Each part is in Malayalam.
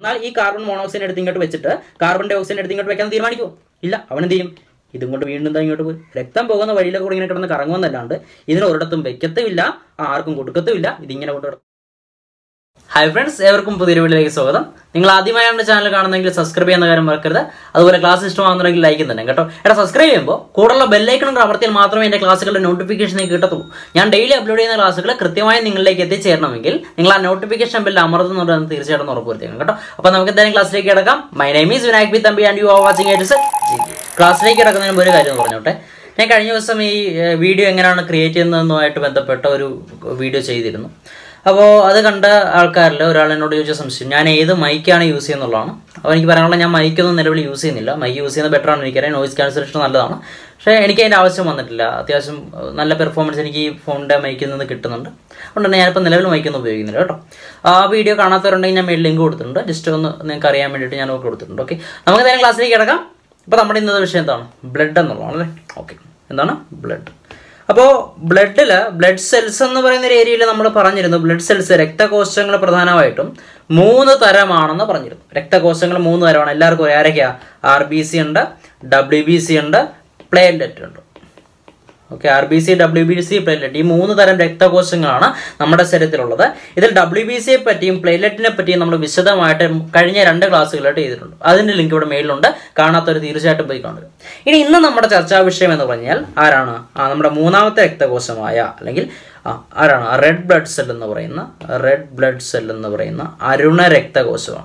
എന്നാൽ ഈ കാർബൺ മോണോക്സൈഡ് എടുത്ത് ഇങ്ങോട്ട് വെച്ചിട്ട് കാർബൺ ഡൈ ഓക്സൈഡ് എടുത്ത് ഇങ്ങോട്ട് വെക്കാൻ തീരുമാനിക്കുമോ ഇല്ല അവൻ എന്ത് ചെയ്യും ഇതും കൊണ്ട് വീണ്ടും ദാ ഇങ്ങോട്ട് പോയി രക്തം പോകുന്ന വഴിയിലൊക്കെ കൂടി ഇങ്ങനെ കിടന്ന് കറങ്ങുമെന്നല്ലാണ്ട് ഇതിന് ഒരിടത്തും വെക്കത്തുമില്ല ആർക്കും കൊടുക്കത്തുമില്ല ഇതിങ്ങനെ കൊണ്ട് കിടക്കും ഹായ് ഫ്രണ്ട്സ് ഏവർക്കും പുതിയൊരു വീഡിയോയിലേക്ക് സ്വാഗതം നിങ്ങൾ ആദ്യമായാണ് ചാനൽ കാണുന്നെങ്കിൽ സബ്സ്ക്രൈബ് ചെയ്യുന്ന കാര്യം മറക്കരുത് അതുപോലെ ക്ലാസ് ഇഷ്ടമാകുന്നുണ്ടെങ്കിൽ ലൈക്ക് തന്നെ കേട്ടോ എടാ സബ്സ്ക്രൈബ് ചെയ്യുമ്പോൾ കൂടുതലുള്ള ബെല്ലൈക്കണം അമർത്തിയാൽ മാത്രമേ എൻ്റെ ക്ലാസ്സുകളുടെ നോട്ടിഫിക്കേഷൻ കിട്ടത്തുള്ളൂ ഞാൻ ഡെയിലി അപ്ലോഡ് ചെയ്യുന്ന ക്ലാസ്സുകൾ കൃത്യമായി നിങ്ങളിലേക്ക് എത്തിച്ചേരണമെങ്കിൽ നിങ്ങൾ ആ നോട്ടിഫിക്കേഷൻ ബെല്ല് അമർത്തുന്നുണ്ടെന്ന് തീർച്ചയായിട്ടും ഉറപ്പുവരുത്തിക്കണം കേട്ടോ അപ്പോൾ നമുക്ക് എന്തായാലും ക്ലാസ്സിലേക്ക് കിടക്കാം my name is Vinayak B Thampi and you are watching ആയിട്ട് ക്ലാസ്സിലേക്ക് കിടക്കുന്നതിന് മുമ്പ് ഒരു കാര്യം ഒന്ന് പറഞ്ഞോട്ടെ ഞാൻ കഴിഞ്ഞ ദിവസം ഈ ഏഹ്, വീഡിയോ എങ്ങനെയാണ് ക്രിയേറ്റ് ചെയ്യുന്നതെന്നുമായിട്ട് ബന്ധപ്പെട്ട ഒരു വീഡിയോ ചെയ്തിരുന്നു അപ്പോൾ അത് കണ്ട ആൾക്കാരിൽ ഒരാൾ എന്നോട് ചോദിച്ച സംശയം ഞാൻ ഏത് മൈക്കാണ് യൂസ് ചെയ്യുന്നുള്ളതാണ് അപ്പോൾ എനിക്ക് പറയാനുള്ള ഞാൻ മൈക്കൊന്നും നിലവിൽ യൂസ് ചെയ്യുന്നില്ല മൈക്ക് യൂസ് ചെയ്യുന്നത് ബെറ്റർ ആണ് എനിക്കറിയാം നോയിസ് ക്യാൻസലേഷൻ നല്ലതാണ് പക്ഷേ എനിക്ക് അതിൻ്റെ ആവശ്യം വന്നിട്ടില്ല അത്യാവശ്യം ഏഹ്, നല്ല പെർഫോമൻസ് എനിക്ക് ഈ ഫോണിൻ്റെ മൈക്കിൽ നിന്ന് കിട്ടുന്നുണ്ട് അതുകൊണ്ട് തന്നെ ഞാനിപ്പോൾ നിലവിൽ മൈക്കൊന്നും ഉപയോഗിക്കുന്നില്ല കേട്ടോ ആ വീഡിയോ കാണാത്തവരുണ്ടെങ്കിൽ ഞാൻ മേളിൽ ലിങ്ക് കൊടുത്തിട്ടുണ്ട് ജസ്റ്റ് ഒന്ന് നിങ്ങൾക്ക് അറിയാൻ വേണ്ടിയിട്ട് ഞാൻ കൊടുത്തിട്ടുണ്ട് ഓക്കെ നമുക്ക് നേരം ക്ലാസ്സിലേക്ക് കിടക്കാം ഇപ്പോൾ നമ്മുടെ ഇന്നത്തെ വിഷയം എന്താണ് ബ്ലഡ് എന്നുള്ളതാണ് അല്ലേ ഓക്കെ എന്താണ് ബ്ലഡ് അപ്പോൾ ബ്ലഡിൽ ബ്ലഡ് സെൽസ് എന്ന് പറയുന്ന ഒരു ഏരിയയിൽ നമ്മൾ പറഞ്ഞിരുന്നു ബ്ലഡ് സെൽസ് രക്തകോശങ്ങൾ പ്രധാനമായിട്ടും മൂന്ന് തരമാണെന്ന് പറഞ്ഞിരുന്നു രക്തകോശങ്ങൾ മൂന്ന് തരമാണ് എല്ലാവർക്കും അറിയാം ആരൊക്കെയാ ആർ ബി സി ഉണ്ട് ഡബ്ല്യു ബി സി ഉണ്ട് പ്ലേറ്റ്ലെറ്റ് ഉണ്ട് okay R B C W B C platelet ഈ മൂന്ന് തരം രക്തകോശങ്ങളാണ് നമ്മുടെ ശരീരത്തിലുള്ളത് ഇതിൽ ഡബ്ല്യു ബി സിയെ പറ്റിയും പ്ലേറ്റ്ലെറ്റിനെ പറ്റിയും നമ്മൾ വിശദമായിട്ട് കഴിഞ്ഞ രണ്ട് ക്ലാസ്സുകളായിട്ട് ചെയ്തിട്ടുണ്ട് അതിന്റെ ലിങ്ക് ഇവിടെ മേളിലുണ്ട് കാണാത്തവർ തീർച്ചയായിട്ടും പോയി കാണുക ഇനി ഇന്ന് നമ്മുടെ ചർച്ചാ വിഷയം എന്ന് പറഞ്ഞാൽ ആരാണ് ആ നമ്മുടെ മൂന്നാമത്തെ രക്തകോശമായ അല്ലെങ്കിൽ ആ ആരാണ് റെഡ് ബ്ലഡ് സെൽ എന്ന് പറയുന്ന റെഡ് ബ്ലഡ് സെൽ എന്ന് പറയുന്ന അരുണ രക്തകോശമാണ്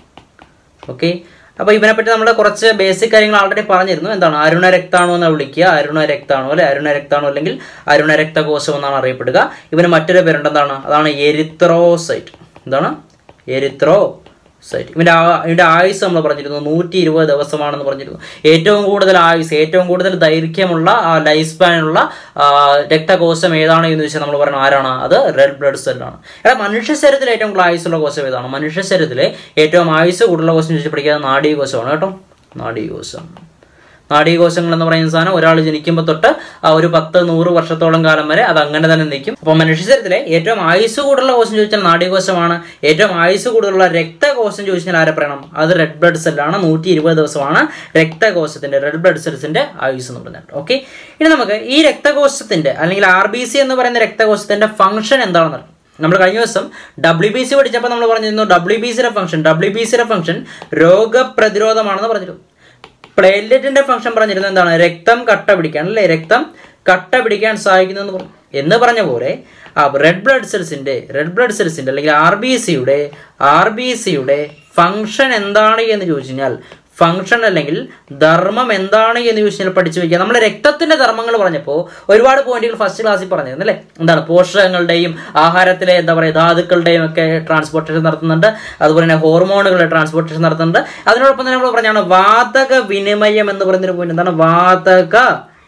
ഓക്കെ അപ്പോൾ ഇതിനെപ്പറ്റി നമ്മൾ കുറച്ച് ബേസിക് കാര്യങ്ങൾ ആൾറെഡി പറഞ്ഞിരുന്നു എന്താണ് അരുണ രക്താണു എന്ന് വിളിക്കുക അരുണ രക്താണു അല്ലെ അരുണ രക്താണു അല്ലെങ്കിൽ അരുണ രക്തകോശം എന്നാണ് അറിയപ്പെടുക ഇവന് മറ്റൊരു പേരുണ്ട് എന്താണ് അതാണ് എരിത്രോസൈറ്റ് എന്താണ് എരിത്രോ സൈറ്റ് ഇവൻ്റെ ആ- ഇതിൻ്റെ ആയുസ് നമ്മൾ പറഞ്ഞിരുന്നു നൂറ്റി ഇരുപത് ദിവസമാണെന്ന് പറഞ്ഞിരുന്നു ഏറ്റവും കൂടുതൽ ആയുസ് ഏറ്റവും കൂടുതൽ ദൈർഘ്യമുള്ള ആ ലൈഫ് സ്പാനുള്ള ആ, രക്തകോശം ഏതാണ് എന്ന് ചോദിച്ചാൽ നമ്മൾ പറയുന്നത് ആരാണ് അത് റെഡ് ബ്ലഡ് സെല്ലാണ് എടാ മനുഷ്യ ശരീരത്തിൽ ഏറ്റവും കൂടുതൽ ആയുസ്സുള്ള കോശം ഏതാണ് മനുഷ്യ ശരീരത്തിലെ ഏറ്റവും ആയുസ് കൂടുതലുള്ള കോശം ചോദിച്ചു പഠിക്കുക നാഡീകോശമാണ് കേട്ടോ നാഡീകോശം നാഡീകോശങ്ങൾ എന്ന് പറയുന്ന സാധനം ഒരാൾ ജനിക്കുമ്പോൾ തൊട്ട് ആ ഒരു പത്ത് നൂറ് വർഷത്തോളം കാലം വരെ അത് അങ്ങനെ തന്നെ നിൽക്കും അപ്പോൾ മനുഷ്യ ശരീരത്തിലെ ഏറ്റവും ആയുസ് കൂടുതലുള്ള കോശം ചോദിച്ചാൽ നാഡീകോശമാണ് ഏറ്റവും ആയുസ് കൂടുതലുള്ള രക്തകോശം ചോദിച്ചാൽ ആരെ പറയണം അത് റെഡ് ബ്ലഡ് സെല്ലാണ് നൂറ്റി ഇരുപത് ദിവസമാണ് രക്തകോശത്തിന്റെ റെഡ് ബ്ലഡ് സെൽസിന്റെ ആയുസ് എന്ന് പറഞ്ഞിട്ട് ഓക്കെ ഇനി നമുക്ക് ഈ രക്തകോശത്തിന്റെ അല്ലെങ്കിൽ ആർ ബി സി എന്ന് പറയുന്ന രക്തകോശത്തിന്റെ ഫംഗ്ഷൻ എന്താണെന്ന് അറിയാം നമ്മൾ കഴിഞ്ഞ ദിവസം ഡബ്ല്യു ബി സി പഠിച്ചപ്പോൾ നമ്മൾ പറഞ്ഞിരുന്നു ഡബ്ല്യു ബി സിയുടെ ഫംഗ്ഷൻ ഡബ്ല്യു ബി സിയുടെ ഫംഗ്ഷൻ രോഗപ്രതിരോധമാണെന്ന് പറഞ്ഞിരുന്നു പ്ലേറ്റ്ലെറ്റിന്റെ ഫംഗ്ഷൻ പറഞ്ഞിരുന്നത് എന്താണ് രക്തം കട്ട പിടിക്കാൻ അല്ലേ രക്തം കട്ട പിടിക്കാൻ സഹായിക്കുന്നു എന്ന് പറഞ്ഞു എന്ന് പറഞ്ഞ പോലെ ആ റെഡ് ബ്ലഡ് സെൽസിന്റെ റെഡ് ബ്ലഡ് സെൽസിന്റെ അല്ലെങ്കിൽ ആർ ബി സിയുടെ ആർ ബി സിയുടെ ഫംഗ്ഷൻ എന്താണ് എന്ന് ചോദിച്ചു കഴിഞ്ഞാൽ ഫംഗ്ഷൻ അല്ലെങ്കിൽ ധർമ്മം എന്താണ് എന്ന് ചോദിച്ചു കഴിഞ്ഞാൽ പഠിച്ചു വെക്കുക നമ്മൾ രക്തത്തിന്റെ ധർമ്മങ്ങൾ പറഞ്ഞപ്പോൾ ഒരുപാട് പോയിന്റുകൾ ഫസ്റ്റ് ക്ലാസ്സിൽ പറഞ്ഞിരുന്നു അല്ലേ എന്താണ് പോഷകങ്ങളുടെയും ആഹാരത്തിലെ എന്താ പറയുക ധാതുക്കളുടെയും ഒക്കെ ട്രാൻസ്പോർട്ടേഷൻ നടത്തുന്നുണ്ട് അതുപോലെ തന്നെ ഹോർമോണുകളുടെ ട്രാൻസ്പോർട്ടേഷൻ നടത്തുന്നുണ്ട് അതിനോടൊപ്പം തന്നെ നമ്മൾ പറഞ്ഞാണ് വാതക വിനിമയം എന്ന് പറയുന്നൊരു പോയിന്റ് എന്താണ് വാതക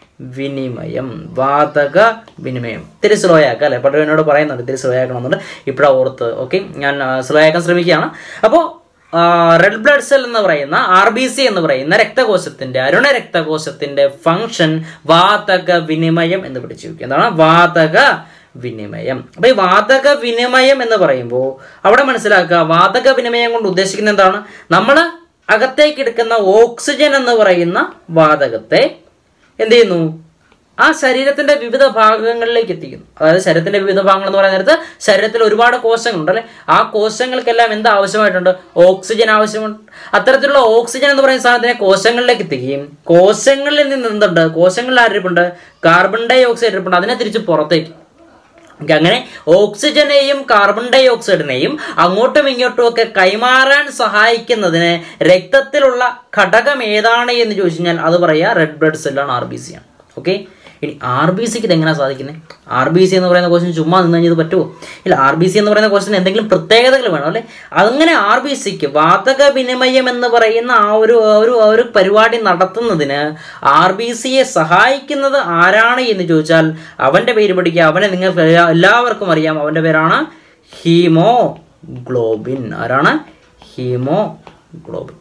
വിനിമയം വാതക വിനിമയം ഇത്തിരി സ്ലോ ആക്കുക അല്ലേ പലരും എന്നോട് പറയുന്നുണ്ട് ഇത്തിരി സ്ലോ ആക്കണമെന്നുണ്ട് ഇപ്പോഴാണ് ഓർത്ത് ഓക്കെ ഞാൻ സ്ലോ ആക്കാൻ ശ്രമിക്കുകയാണ് അപ്പോൾ റെഡ് ബ്ലഡ് സെൽ എന്ന് പറയുന്ന ആർ ബി സി എന്ന് പറയുന്ന രക്തകോശത്തിന്റെ അരുണ രക്തകോശത്തിന്റെ ഫംഗ്ഷൻ വാതക വിനിമയം എന്ന് പിടിച്ചു വെക്കുക എന്താണ് വാതക വിനിമയം അപ്പൊ ഈ വാതക വിനിമയം എന്ന് പറയുമ്പോൾ അവിടെ മനസ്സിലാക്കുക വാതക വിനിമയം കൊണ്ട് ഉദ്ദേശിക്കുന്നത് എന്താണ് നമ്മൾ അകത്തേക്ക് എടുക്കുന്ന ഓക്സിജൻ എന്ന് പറയുന്ന വാതകത്തെ എന്ത് ചെയ്യുന്നു ആ ശരീരത്തിന്റെ വിവിധ ഭാഗങ്ങളിലേക്ക് എത്തിക്കുന്നു അതായത് ശരീരത്തിന്റെ വിവിധ ഭാഗങ്ങൾ എന്ന് പറയുന്ന നേരത്ത് ശരീരത്തിൽ ഒരുപാട് കോശങ്ങളുണ്ട് അല്ലെ ആ കോശങ്ങൾക്കെല്ലാം എന്ത് ആവശ്യമായിട്ടുണ്ട് ഓക്സിജൻ ആവശ്യമുണ്ട് അത്തരത്തിലുള്ള ഓക്സിജൻ എന്ന് പറയുന്ന സാധനത്തിനെ കോശങ്ങളിലേക്ക് എത്തിക്കുകയും കോശങ്ങളിൽ നിന്ന് എന്തുണ്ട് കോശങ്ങളിൽ ആരിപ്പുണ്ട് കാർബൺ ഡൈ ഓക്സൈഡ് ഇരിപ്പുണ്ട് അതിനെ തിരിച്ച് പുറത്തേക്ക് ഓക്കേ, അങ്ങനെ ഓക്സിജനെയും കാർബൺ ഡൈ ഓക്സൈഡിനെയും അങ്ങോട്ടും ഇങ്ങോട്ടും ഒക്കെ കൈമാറാൻ സഹായിക്കുന്നതിന് രക്തത്തിലുള്ള ഘടകം ഏതാണ് എന്ന് ചോദിച്ചു കഴിഞ്ഞാൽ അത് പറയുക റെഡ് ബ്ലഡ് സെല്ലാണ് ആർ ബി സി ആണ് ഓക്കെ ഇനി ആർ ബി സിക്ക് ഇത് എങ്ങനെയാണ് സാധിക്കുന്നത് ആർ ബി സി എന്ന് പറയുന്ന ക്വസ്റ്റൻ ചുമ്മാ നിന്ന് കഴിഞ്ഞത് പറ്റുമോ ഇല്ല ആർ ബി സി എന്ന് പറയുന്ന ക്വസ്റ്റൻ എന്തെങ്കിലും പ്രത്യേകതകൾ വേണം അല്ലേ അങ്ങനെ ആർ ബി സിക്ക് വാതക വിനിമയം എന്ന് പറയുന്ന ആ ഒരു ആ ഒരു ആ ഒരു പരിപാടി നടത്തുന്നതിന് ആർ ബി സിയെ സഹായിക്കുന്നത് ആരാണ് എന്ന് ചോദിച്ചാൽ അവൻ്റെ പേര് പഠിക്കുക അവനെ നിങ്ങൾക്ക് എല്ലാ- എല്ലാവർക്കും അറിയാം അവൻ്റെ പേരാണ് ഹീമോ ഗ്ലോബിൻ ആരാണ് ഹീമോ ഗ്ലോബിൻ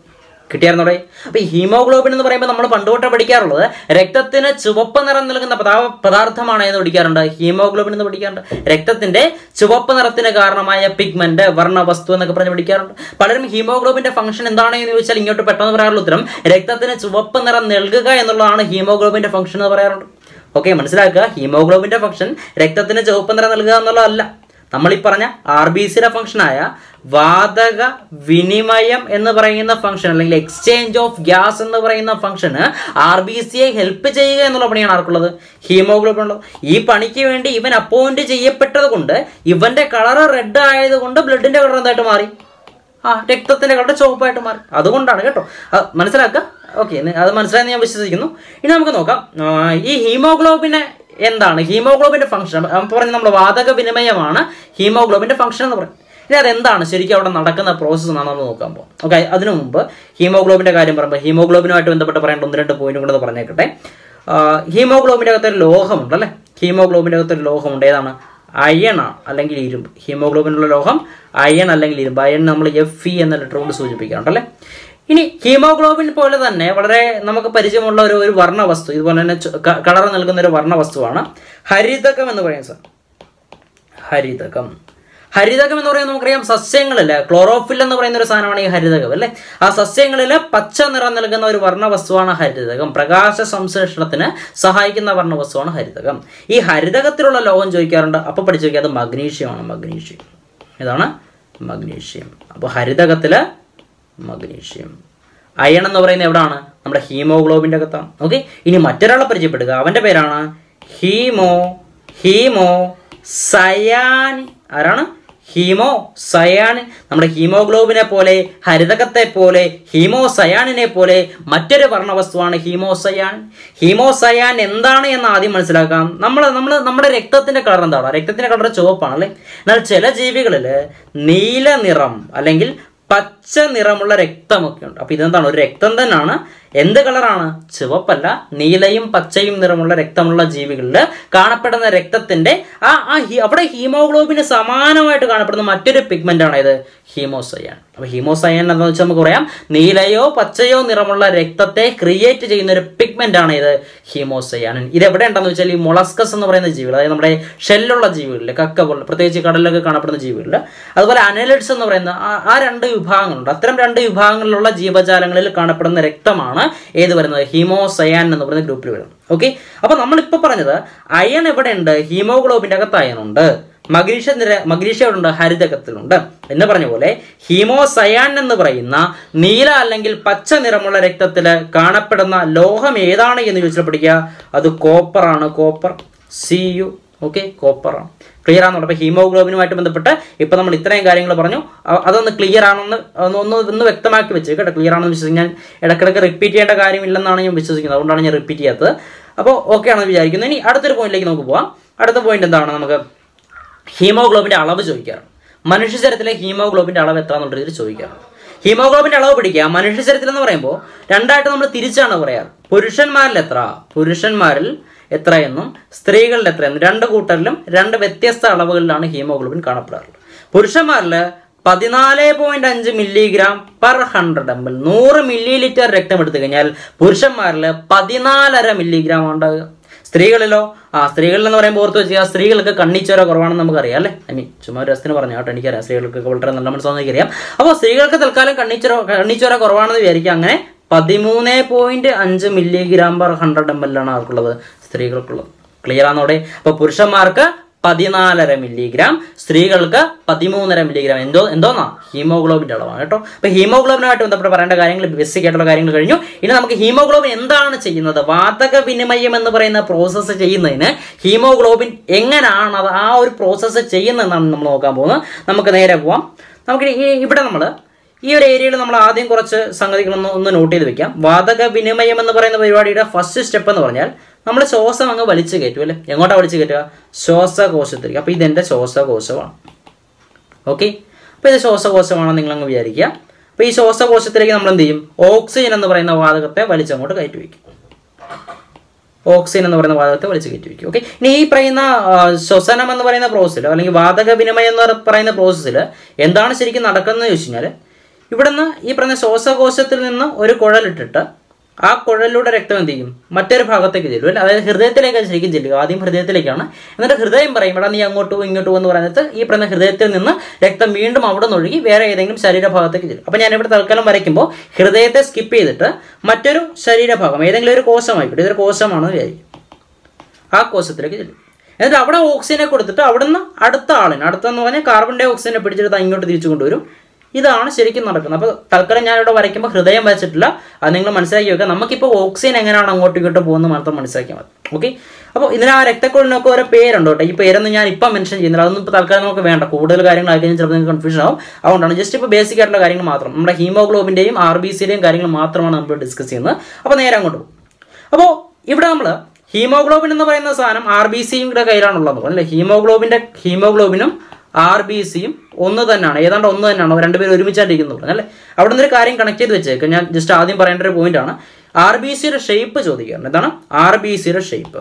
കിട്ടിയായിരുന്നോടെ അപ്പൊ ഈ ഹീമോഗ്ലോബിൻ എന്ന് പറയുമ്പോൾ നമ്മൾ പണ്ട് തൊട്ടേ പഠിക്കാറുള്ളത് രക്തത്തിന് ചുവപ്പ് നിറം നൽകുന്ന പദാ- പദാർത്ഥമാണ് എന്ന് പഠിക്കാറുണ്ട് ഹീമോഗ്ലോബിൻ എന്ന് പഠിക്കാറുണ്ട് രക്തത്തിന്റെ ചുവപ്പ് നിറത്തിന് കാരണമായ പിഗ്മെന്റ് വർണ്ണവസ്തു എന്നൊക്കെ പറഞ്ഞ് പഠിക്കാറുണ്ട് പലരും ഹീമോഗ്ലോബിന്റെ ഫംഗ്ഷൻ എന്താണ് എന്ന് ചോദിച്ചാൽ ഇങ്ങോട്ട് പെട്ടെന്ന് പറയാറുള്ള ഉത്തരം രക്തത്തിന് ചുവപ്പ് നിറം നൽകുക എന്നുള്ളതാണ് ഹീമോഗ്ലോബിന്റെ ഫംഗ്ഷൻ എന്ന് പറയാറുണ്ട് ഓക്കെ മനസ്സിലാക്കുക ഹീമോഗ്ലോബിന്റെ ഫംഗ്ഷൻ രക്തത്തിന് ചുവപ്പ് നിറം നൽകുക എന്നുള്ളതല്ല നമ്മൾ ഈ പറഞ്ഞ ആർ ബി സിയുടെ ഫംഗ്ഷനായ വാതക വിനിമയം എന്ന് പറയുന്ന ഫംഗ്ഷൻ അല്ലെങ്കിൽ എക്സ്ചേഞ്ച് ഓഫ് ഗ്യാസ് എന്ന് പറയുന്ന ഫംഗ്ഷന് ആർ ബി സിയെ ഹെൽപ്പ് ചെയ്യുക എന്നുള്ള പണിയാണ് ആർക്കുള്ളത് ഹീമോഗ്ലോബിൻ ഉള്ളത് ഈ പണിക്ക് വേണ്ടി ഇവൻ അപ്പോയിന്റ് ചെയ്യപ്പെട്ടത് കൊണ്ട് ഇവന്റെ കളർ റെഡ് ആയതുകൊണ്ട് ബ്ലഡിന്റെ കളർ എന്തായിട്ട് മാറി ആ രക്തത്തിന്റെ കളർ ചുവപ്പായിട്ട് മാറി അതുകൊണ്ടാണ് കേട്ടോ അത് മനസ്സിലാക്കുക ഓക്കെ അത് മനസ്സിലായെന്ന് ഞാൻ വിശ്വസിക്കുന്നു ഇനി നമുക്ക് നോക്കാം ആ, ഈ ഹീമോഗ്ലോബിനെ എന്താണ് ഹീമോഗ്ലോബിന്റെ ഫംഗ്ഷൻ പറഞ്ഞ നമ്മൾ വാതക വിനിമയമാണ് ഹീമോഗ്ലോബിന്റെ ഫംഗ്ഷൻ എന്ന് പറയും ഇനി അതെന്താണ് ശരിക്കും അവിടെ നടക്കുന്ന പ്രോസസ്സ് എന്നാണ് നമ്മൾ നോക്കാൻ പോകും ഓക്കെ അതിനു മുമ്പ് ഹീമോഗ്ലോബിന്റെ കാര്യം പറയുമ്പോൾ ഹീമോഗ്ലോബിനുമായിട്ട് ബന്ധപ്പെട്ട് പറയേണ്ട ഒന്ന് രണ്ട് പോയിന്റ് കൂടെ പറഞ്ഞേക്കട്ടെ ഹീമോഗ്ലോബിൻ്റെ അകത്ത് ഒരു ലോഹമുണ്ട് അല്ലേ ഹീമോഗ്ലോബിൻ്റെ അകത്ത് ഒരു ലോഹമുണ്ട് ഏതാണ് അയൺ അല്ലെങ്കിൽ ഇരുമ്പ് ഹീമോഗ്ലോബിനുള്ള ലോഹം അയൺ അല്ലെങ്കിൽ ഇരുമ്പ് അയൺ നമ്മൾ എഫ് ഇ എന്ന ലെറ്റർ കൊണ്ട് സൂചിപ്പിക്കാറുണ്ട് അല്ലേ ഇനി ഹീമോഗ്ലോബിൻ പോലെ തന്നെ വളരെ നമുക്ക് പരിചയമുള്ള ഒരു ഒരു വർണ്ണവസ്തു ഇതുപോലെ തന്നെ കളർ നൽകുന്ന ഒരു വർണ്ണവസ്തുവാണ് ഹരിതകം എന്ന് പറയുന്നത് സാർ ഹരിതകം ഹരിതകം എന്ന് പറയുന്നത് നമുക്കറിയാം സസ്യങ്ങളില് ക്ലോറോഫിൽ എന്ന് പറയുന്ന ഒരു സാധനമാണ് ഈ ഹരിതകം അല്ലേ ആ സസ്യങ്ങളിൽ പച്ച നിറം നൽകുന്ന ഒരു വർണ്ണവസ്തുവാണ് ഹരിതകം പ്രകാശ സംശ്ലേഷണത്തിന് സഹായിക്കുന്ന വർണ്ണവസ്തുവാണ് ഹരിതകം ഈ ഹരിതകത്തിലുള്ള ലോഹം ചോദിക്കാറുണ്ട് അപ്പൊ പഠിച്ചു നോക്കിയാൽ അത് മഗ്നീഷ്യമാണ് മഗ്നീഷ്യം ഇതാണ് മഗ്നീഷ്യം അപ്പോൾ ഹരിതകത്തില് മഗ്നീഷ്യം അയൺ എന്ന് പറയുന്നത് എവിടാണ് നമ്മുടെ ഹീമോഗ്ലോബിൻ്റെ അകത്താണ് ഓക്കെ ഇനി മറ്റൊരാളെ പരിചയപ്പെടുക അവന്റെ പേരാണ് ഹീമോ ഹീമോ സയാൻ ആരാണ് ഹീമോ സയാൻ നമ്മുടെ ഹീമോഗ്ലോബിനെ പോലെ ഹരിതകത്തെ പോലെ ഹീമോ സയാനിനെ പോലെ മറ്റൊരു വർണ്ണവസ്തുവാണ് ഹീമോ സയാൻ ഹീമോ സയാൻ എന്താണ് എന്ന് ആദ്യം മനസ്സിലാക്കാം നമ്മൾ നമ്മൾ നമ്മുടെ രക്തത്തിന്റെ കളർ എന്താണ് രക്തത്തിന്റെ കളർ ചുവപ്പാണ് അല്ലേ എന്നാൽ ചില ജീവികളിൽ നീല നിറം അല്ലെങ്കിൽ പച്ച നിറമുള്ള രക്തമൊക്കെ ഉണ്ട് അപ്പൊ ഇതെന്താണ് ഒരു രക്തം തന്നെയാണ് എന്ത് കളറാണ് ചുവപ്പല്ല നീലയും പച്ചയും നിറമുള്ള രക്തമുള്ള ജീവികളിൽ കാണപ്പെടുന്ന രക്തത്തിന്റെ ആ ആ ഹി- അവിടെ ഹീമോഗ്ലോബിന് സമാനമായിട്ട് കാണപ്പെടുന്ന മറ്റൊരു പിഗ്മെന്റ് ആണ് ഇത് ഹീമോസയാൻ അപ്പൊ ഹീമോസയാൻ എന്താണെന്ന് വെച്ചാൽ നമുക്ക് പറയാം നീലയോ പച്ചയോ നിറമുള്ള രക്തത്തെ ക്രിയേറ്റ് ചെയ്യുന്ന ഒരു പിഗ്മെന്റ് ആണ് ഇത് ഹീമോസയാൻ ഇത് എവിടെ ഉണ്ടെന്ന് വെച്ചാൽ ഈ മൊളസ്കസ് എന്ന് പറയുന്ന ജീവികൾ അതായത് നമ്മുടെ ഷെല്ലുള്ള ജീവികളിൽ കക്ക പോലെ പ്രത്യേകിച്ച് കടലിലൊക്കെ കാണപ്പെടുന്ന ജീവികളിൽ അതുപോലെ അനലിഡ്സ് എന്ന് പറയുന്ന ആ- ആ രണ്ട് വിഭാഗങ്ങളുണ്ട് അത്തരം രണ്ട് വിഭാഗങ്ങളിലുള്ള ജീവജാലങ്ങളിൽ കാണപ്പെടുന്ന രക്തമാണ് ഏത് വരുന്നത് ഹീമോസയാൻ എന്ന് പറയുന്ന ഗ്രൂപ്പിൽ വരുന്നത് ഓക്കെ അപ്പൊ നമ്മളിപ്പോൾ പറഞ്ഞത് അയൺ എവിടെ ഉണ്ട് ഹീമോഗ്ലോബിന്റെ അകത്ത് അയൺ ഉണ്ട് മഗ്നീഷ്യ നിര മഗ്നീഷ്യ എവിടെ ഉണ്ട് ഹരിതകത്തിലുണ്ട് എന്ന് പറഞ്ഞ പോലെ ഹീമോസയാൻ എന്ന് പറയുന്ന നീല അല്ലെങ്കിൽ പച്ച നിറമുള്ള രക്തത്തിൽ കാണപ്പെടുന്ന ലോഹം ഏതാണ് എന്ന് ചോദിച്ചാൽ പഠിക്കുക അത് കോപ്പറാണ് കോപ്പർ സി യു ഓക്കെ കോപ്പറാണ് ക്ലിയർ ആണെന്നുള്ളത് അപ്പോൾ ഹീമോഗ്ലോബിനുമായിട്ട് ബന്ധപ്പെട്ട് ഇപ്പം നമ്മൾ ഇത്രയും കാര്യങ്ങൾ പറഞ്ഞു അ- അതൊന്ന് ക്ലിയർ ആണെന്ന് ഒന്ന് ഒന്ന് ഒന്ന് വ്യക്തമാക്കി വെച്ച് കേട്ടോ ക്ലിയർ ആണെന്ന് വിശ്വസിക്കും ഞാൻ ഇടയ്ക്കിടയ്ക്ക് റിപ്പീറ്റ് ചെയ്യേണ്ട കാര്യമില്ലെന്നാണ് ഞാൻ വിശ്വസിക്കുന്നത് അതുകൊണ്ടാണ് ഞാൻ റിപ്പീറ്റ് ചെയ്യാത്തത് അപ്പോൾ ഓക്കെ ആണെന്ന് വിചാരിക്കുന്നു ഇനി അടുത്തൊരു പോയിന്റിലേക്ക് നമുക്ക് പോവാം അടുത്ത പോയിന്റ് എന്താണ് നമുക്ക് ഹീമോഗ്ലോബിന്റെ അളവ് ചോദിക്കാറുണ്ട് മനുഷ്യ ശരീരത്തിലെ ഹീമോഗ്ലോബിന്റെ അളവ് എത്ര എന്നുള്ള രീതിയിൽ ചോദിക്കാറുണ്ട് ഹീമോഗ്ലോബിന്റെ അളവ് പിടിക്കുക മനുഷ്യ ശരീരത്തിൽ എന്ന് പറയുമ്പോൾ രണ്ടായിട്ട് നമ്മൾ തിരിച്ചാണ് പറയാറ് പുരുഷന്മാരിൽ എത്ര പുരുഷന്മാരിൽ എത്രയെന്നും സ്ത്രീകളിൽ എത്രയെന്നും രണ്ട് കൂട്ടരിലും രണ്ട് വ്യത്യസ്ത അളവുകളിലാണ് ഹീമോഗ്ലോബിൻ കാണപ്പെടാറുള്ളത് പുരുഷന്മാരിൽ പതിനാല് പോയിന്റ് അഞ്ച് milligram per hundred M L നൂറ് മില്ലി ലിറ്റർ രക്തം എടുത്തു കഴിഞ്ഞാൽ പുരുഷന്മാരിൽ പതിനാലര മില്ലിഗ്രാം ഉണ്ടാകുക സ്ത്രീകളിലോ ആ സ്ത്രീകളിൽ എന്ന് പറയുമ്പോൾ ഓർത്ത് വെച്ചാൽ സ്ത്രീകൾക്ക് കണ്ണിച്ചോര കുറവാണെന്ന് നമുക്കറിയാം അല്ലേ ഐ മീൻ ചുമ്മാ ഒരു രസത്തിന് പറഞ്ഞു കേട്ടോ എനിക്കറിയാം സ്ത്രീകൾക്ക് വളരെ നല്ല മനസ്സാണെന്ന് എനിക്കറിയാം അപ്പോൾ സ്ത്രീകൾക്ക് തൽക്കാലം കണ്ണിച്ചോര കണ്ണിച്ചോര കുറവാണെന്ന് വിചാരിക്കുക അങ്ങനെ പതിമൂന്ന് പോയിന്റ് അഞ്ച് milligram per hundred M L ആണ് ആർക്കുള്ളത് സ്ത്രീകൾക്കുള്ളത് ക്ലിയർ ആണോടെ അപ്പോൾ പുരുഷന്മാർക്ക് പതിനാലര മില്ലിഗ്രാം സ്ത്രീകൾക്ക് പതിമൂന്നര മില്ലിഗ്രാം എന്തോ എന്തോന്നാ ഹീമോഗ്ലോബിന്റെ അളവാണ് കേട്ടോ അപ്പൊ ഹീമോഗ്ലോബിനുമായിട്ട് ബന്ധപ്പെട്ട് പറയേണ്ട കാര്യങ്ങൾ ബേസിക് ആയിട്ടുള്ള കാര്യങ്ങൾ കഴിഞ്ഞു ഇനി നമുക്ക് ഹീമോഗ്ലോബിൻ എന്താണ് ചെയ്യുന്നത് വാതക വിനിമയം എന്ന് പറയുന്ന പ്രോസസ്സ് ചെയ്യുന്നതിന് ഹീമോഗ്ലോബിൻ എങ്ങനെയാണ് അത് ആ ഒരു പ്രോസസ്സ് ചെയ്യുന്നതെന്നാണ് നമ്മൾ നോക്കാൻ പോകുന്നത് നമുക്ക് നേരെ പോവാം നമുക്ക് ഈ- ഇവിടെ നമ്മൾ ഈ ഒരു ഏരിയയിൽ നമ്മൾ ആദ്യം കുറച്ച് സംഗതികളൊന്ന് ഒന്ന് നോട്ട് ചെയ്ത് വെക്കാം വാതക വിനിമയം എന്ന് പറയുന്ന പരിപാടിയുടെ ഫസ്റ്റ് സ്റ്റെപ്പ് എന്ന് പറഞ്ഞാൽ നമ്മൾ ശ്വാസം അങ്ങ് വലിച്ചു കയറ്റും അല്ലേ എങ്ങോട്ടാ വലിച്ചു കയറ്റുക ശ്വാസകോശത്തിലേക്ക് അപ്പോൾ ഇതെൻ്റെ ശ്വാസകോശമാണ് ഓക്കെ അപ്പോൾ ഇത് ശ്വാസകോശമാണെന്ന് നിങ്ങൾ അങ്ങ് വിചാരിക്കുക അപ്പോൾ ഈ ശ്വാസകോശത്തിലേക്ക് നമ്മൾ എന്ത് ചെയ്യും ഓക്സിജൻ എന്ന് പറയുന്ന വാതകത്തെ വലിച്ചങ്ങോട്ട് കയറ്റി വയ്ക്കും ഓക്സിജൻ എന്ന് പറയുന്ന വാതകത്തെ വലിച്ചു കയറ്റി വയ്ക്കും ഓക്കെ ഇനി ഈ പറയുന്ന ആ, ശ്വസനം എന്ന് പറയുന്ന പ്രോസസ്സിൽ അല്ലെങ്കിൽ വാതക വിനിമയം എന്ന് പറയുന്ന പ്രോസസ്സിൽ എന്താണ് ശരിക്കും നടക്കുന്നത് ചോദിച്ചു കഴിഞ്ഞാൽ ഇവിടുന്ന് ഈ പറഞ്ഞ ശ്വാസകോശത്തിൽ നിന്ന് ഒരു കുഴലിട്ടിട്ട് ആ കുഴലിലൂടെ രക്തം എന്ത് ചെയ്യും മറ്റൊരു ഭാഗത്തേക്ക് ചെല്ലും അല്ലേ അതായത് ഹൃദയത്തിലേക്ക് അത് ശരിക്കും ചെല്ലുക ആദ്യം ഹൃദയത്തിലേക്കാണ് എന്നിട്ട് ഹൃദയം പറയും എടാ നീ അങ്ങോട്ട് പോ ഇങ്ങോട്ട് പോകുന്ന പറയുന്നത് ഈ പറയുന്ന ഹൃദയത്തിൽ നിന്ന് രക്തം വീണ്ടും അവിടെ നിന്ന് ഒഴുകി വേറെ ഏതെങ്കിലും ശരീരഭാഗത്തേക്ക് ചെല്ലും അപ്പോൾ ഞാനിവിടെ തൽക്കാലം വരയ്ക്കുമ്പോൾ ഹൃദയത്തെ സ്കിപ്പ് ചെയ്തിട്ട് മറ്റൊരു ശരീരഭാഗം ഏതെങ്കിലും ഒരു കോശമായിക്കോട്ടെ ഇതൊരു കോശമാണെന്ന് വിചാരിക്കും ആ കോശത്തിലേക്ക് ചെല്ലും എന്നിട്ട് അവിടെ ഓക്സിജനെ കൊടുത്തിട്ട് അവിടുന്ന് അടുത്ത ആളിന് അടുത്തെന്ന് പറഞ്ഞാൽ കാർബൺ ഡൈ ഓക്സിജനെ പിടിച്ചെടുത്ത് ഇങ്ങോട്ട് തിരിച്ചു കൊണ്ടുവരും ഇതാണ് ശരിക്കും നടക്കുന്നത് അപ്പോൾ തൽക്കാലം ഞാൻ ഇവിടെ വരയ്ക്കുമ്പോൾ ഹൃദയം വെച്ചിട്ടില്ല അത് നിങ്ങൾ മനസ്സിലാക്കി വെക്കുക നമുക്കിപ്പോൾ ഓക്സിജൻ എങ്ങനെയാണ് അങ്ങോട്ടും ഇങ്ങോട്ടും പോകുന്നത് മാത്രം മനസ്സിലാക്കിയാൽ മതി ഓക്കെ അപ്പോൾ ഇതിന് ആ രക്തക്കുഴലിനൊക്കെ ഓരോ പേരുണ്ട് കേട്ടോ ഈ പേരൊന്നും ഞാൻ ഇപ്പം മെൻഷൻ ചെയ്യുന്നില്ല അതൊന്നും ഇപ്പോൾ തൽക്കാലം നമുക്ക് വേണ്ട കൂടുതൽ കാര്യങ്ങൾ ആയി കഴിഞ്ഞാൽ ചിലപ്പോൾ നിങ്ങൾക്ക് കൺഫ്യൂഷൻ ആവും അതുകൊണ്ടാണ് ജസ്റ്റ് ഇപ്പോൾ ബേസിക് ആയിട്ടുള്ള കാര്യങ്ങൾ മാത്രം നമ്മുടെ ഹീമോഗ്ലോബിൻ്റെയും ആർ ബി സിയുടെയും കാര്യങ്ങൾ മാത്രമാണ് നമ്മൾ ഡിസ്കസ് ചെയ്യുന്നത് അപ്പോൾ നേരെ അങ്ങോട്ട് പോകും അപ്പോൾ ഇവിടെ നമ്മൾ ഹീമോഗ്ലോബിൻ എന്ന് പറയുന്ന സാധനം ആർ ബി സിയുടെ കയ്യിലാണുള്ളത് അല്ലേ ഹീമോഗ്ലോബിന്റെ ഹീമോഗ്ലോബിനും ആർ ബി സിയും ഒന്ന് തന്നെയാണ് ഏതാണ്ട് ഒന്ന് തന്നെയാണ് അവർ രണ്ടുപേരും ഒരുമിച്ചായിട്ടിരിക്കുന്നത് അല്ലേ അവിടെ നിന്നൊരു കാര്യം കണക്ട് ചെയ്ത് വെച്ചേക്കാം ഞാൻ ജസ്റ്റ് ആദ്യം പറയേണ്ട ഒരു പോയിന്റ് ആണ് ആർ ബി സിയുടെ ഷേപ്പ് ചോദിക്കുകയാണ് എന്താണ് ആർ ബി സിയുടെ shape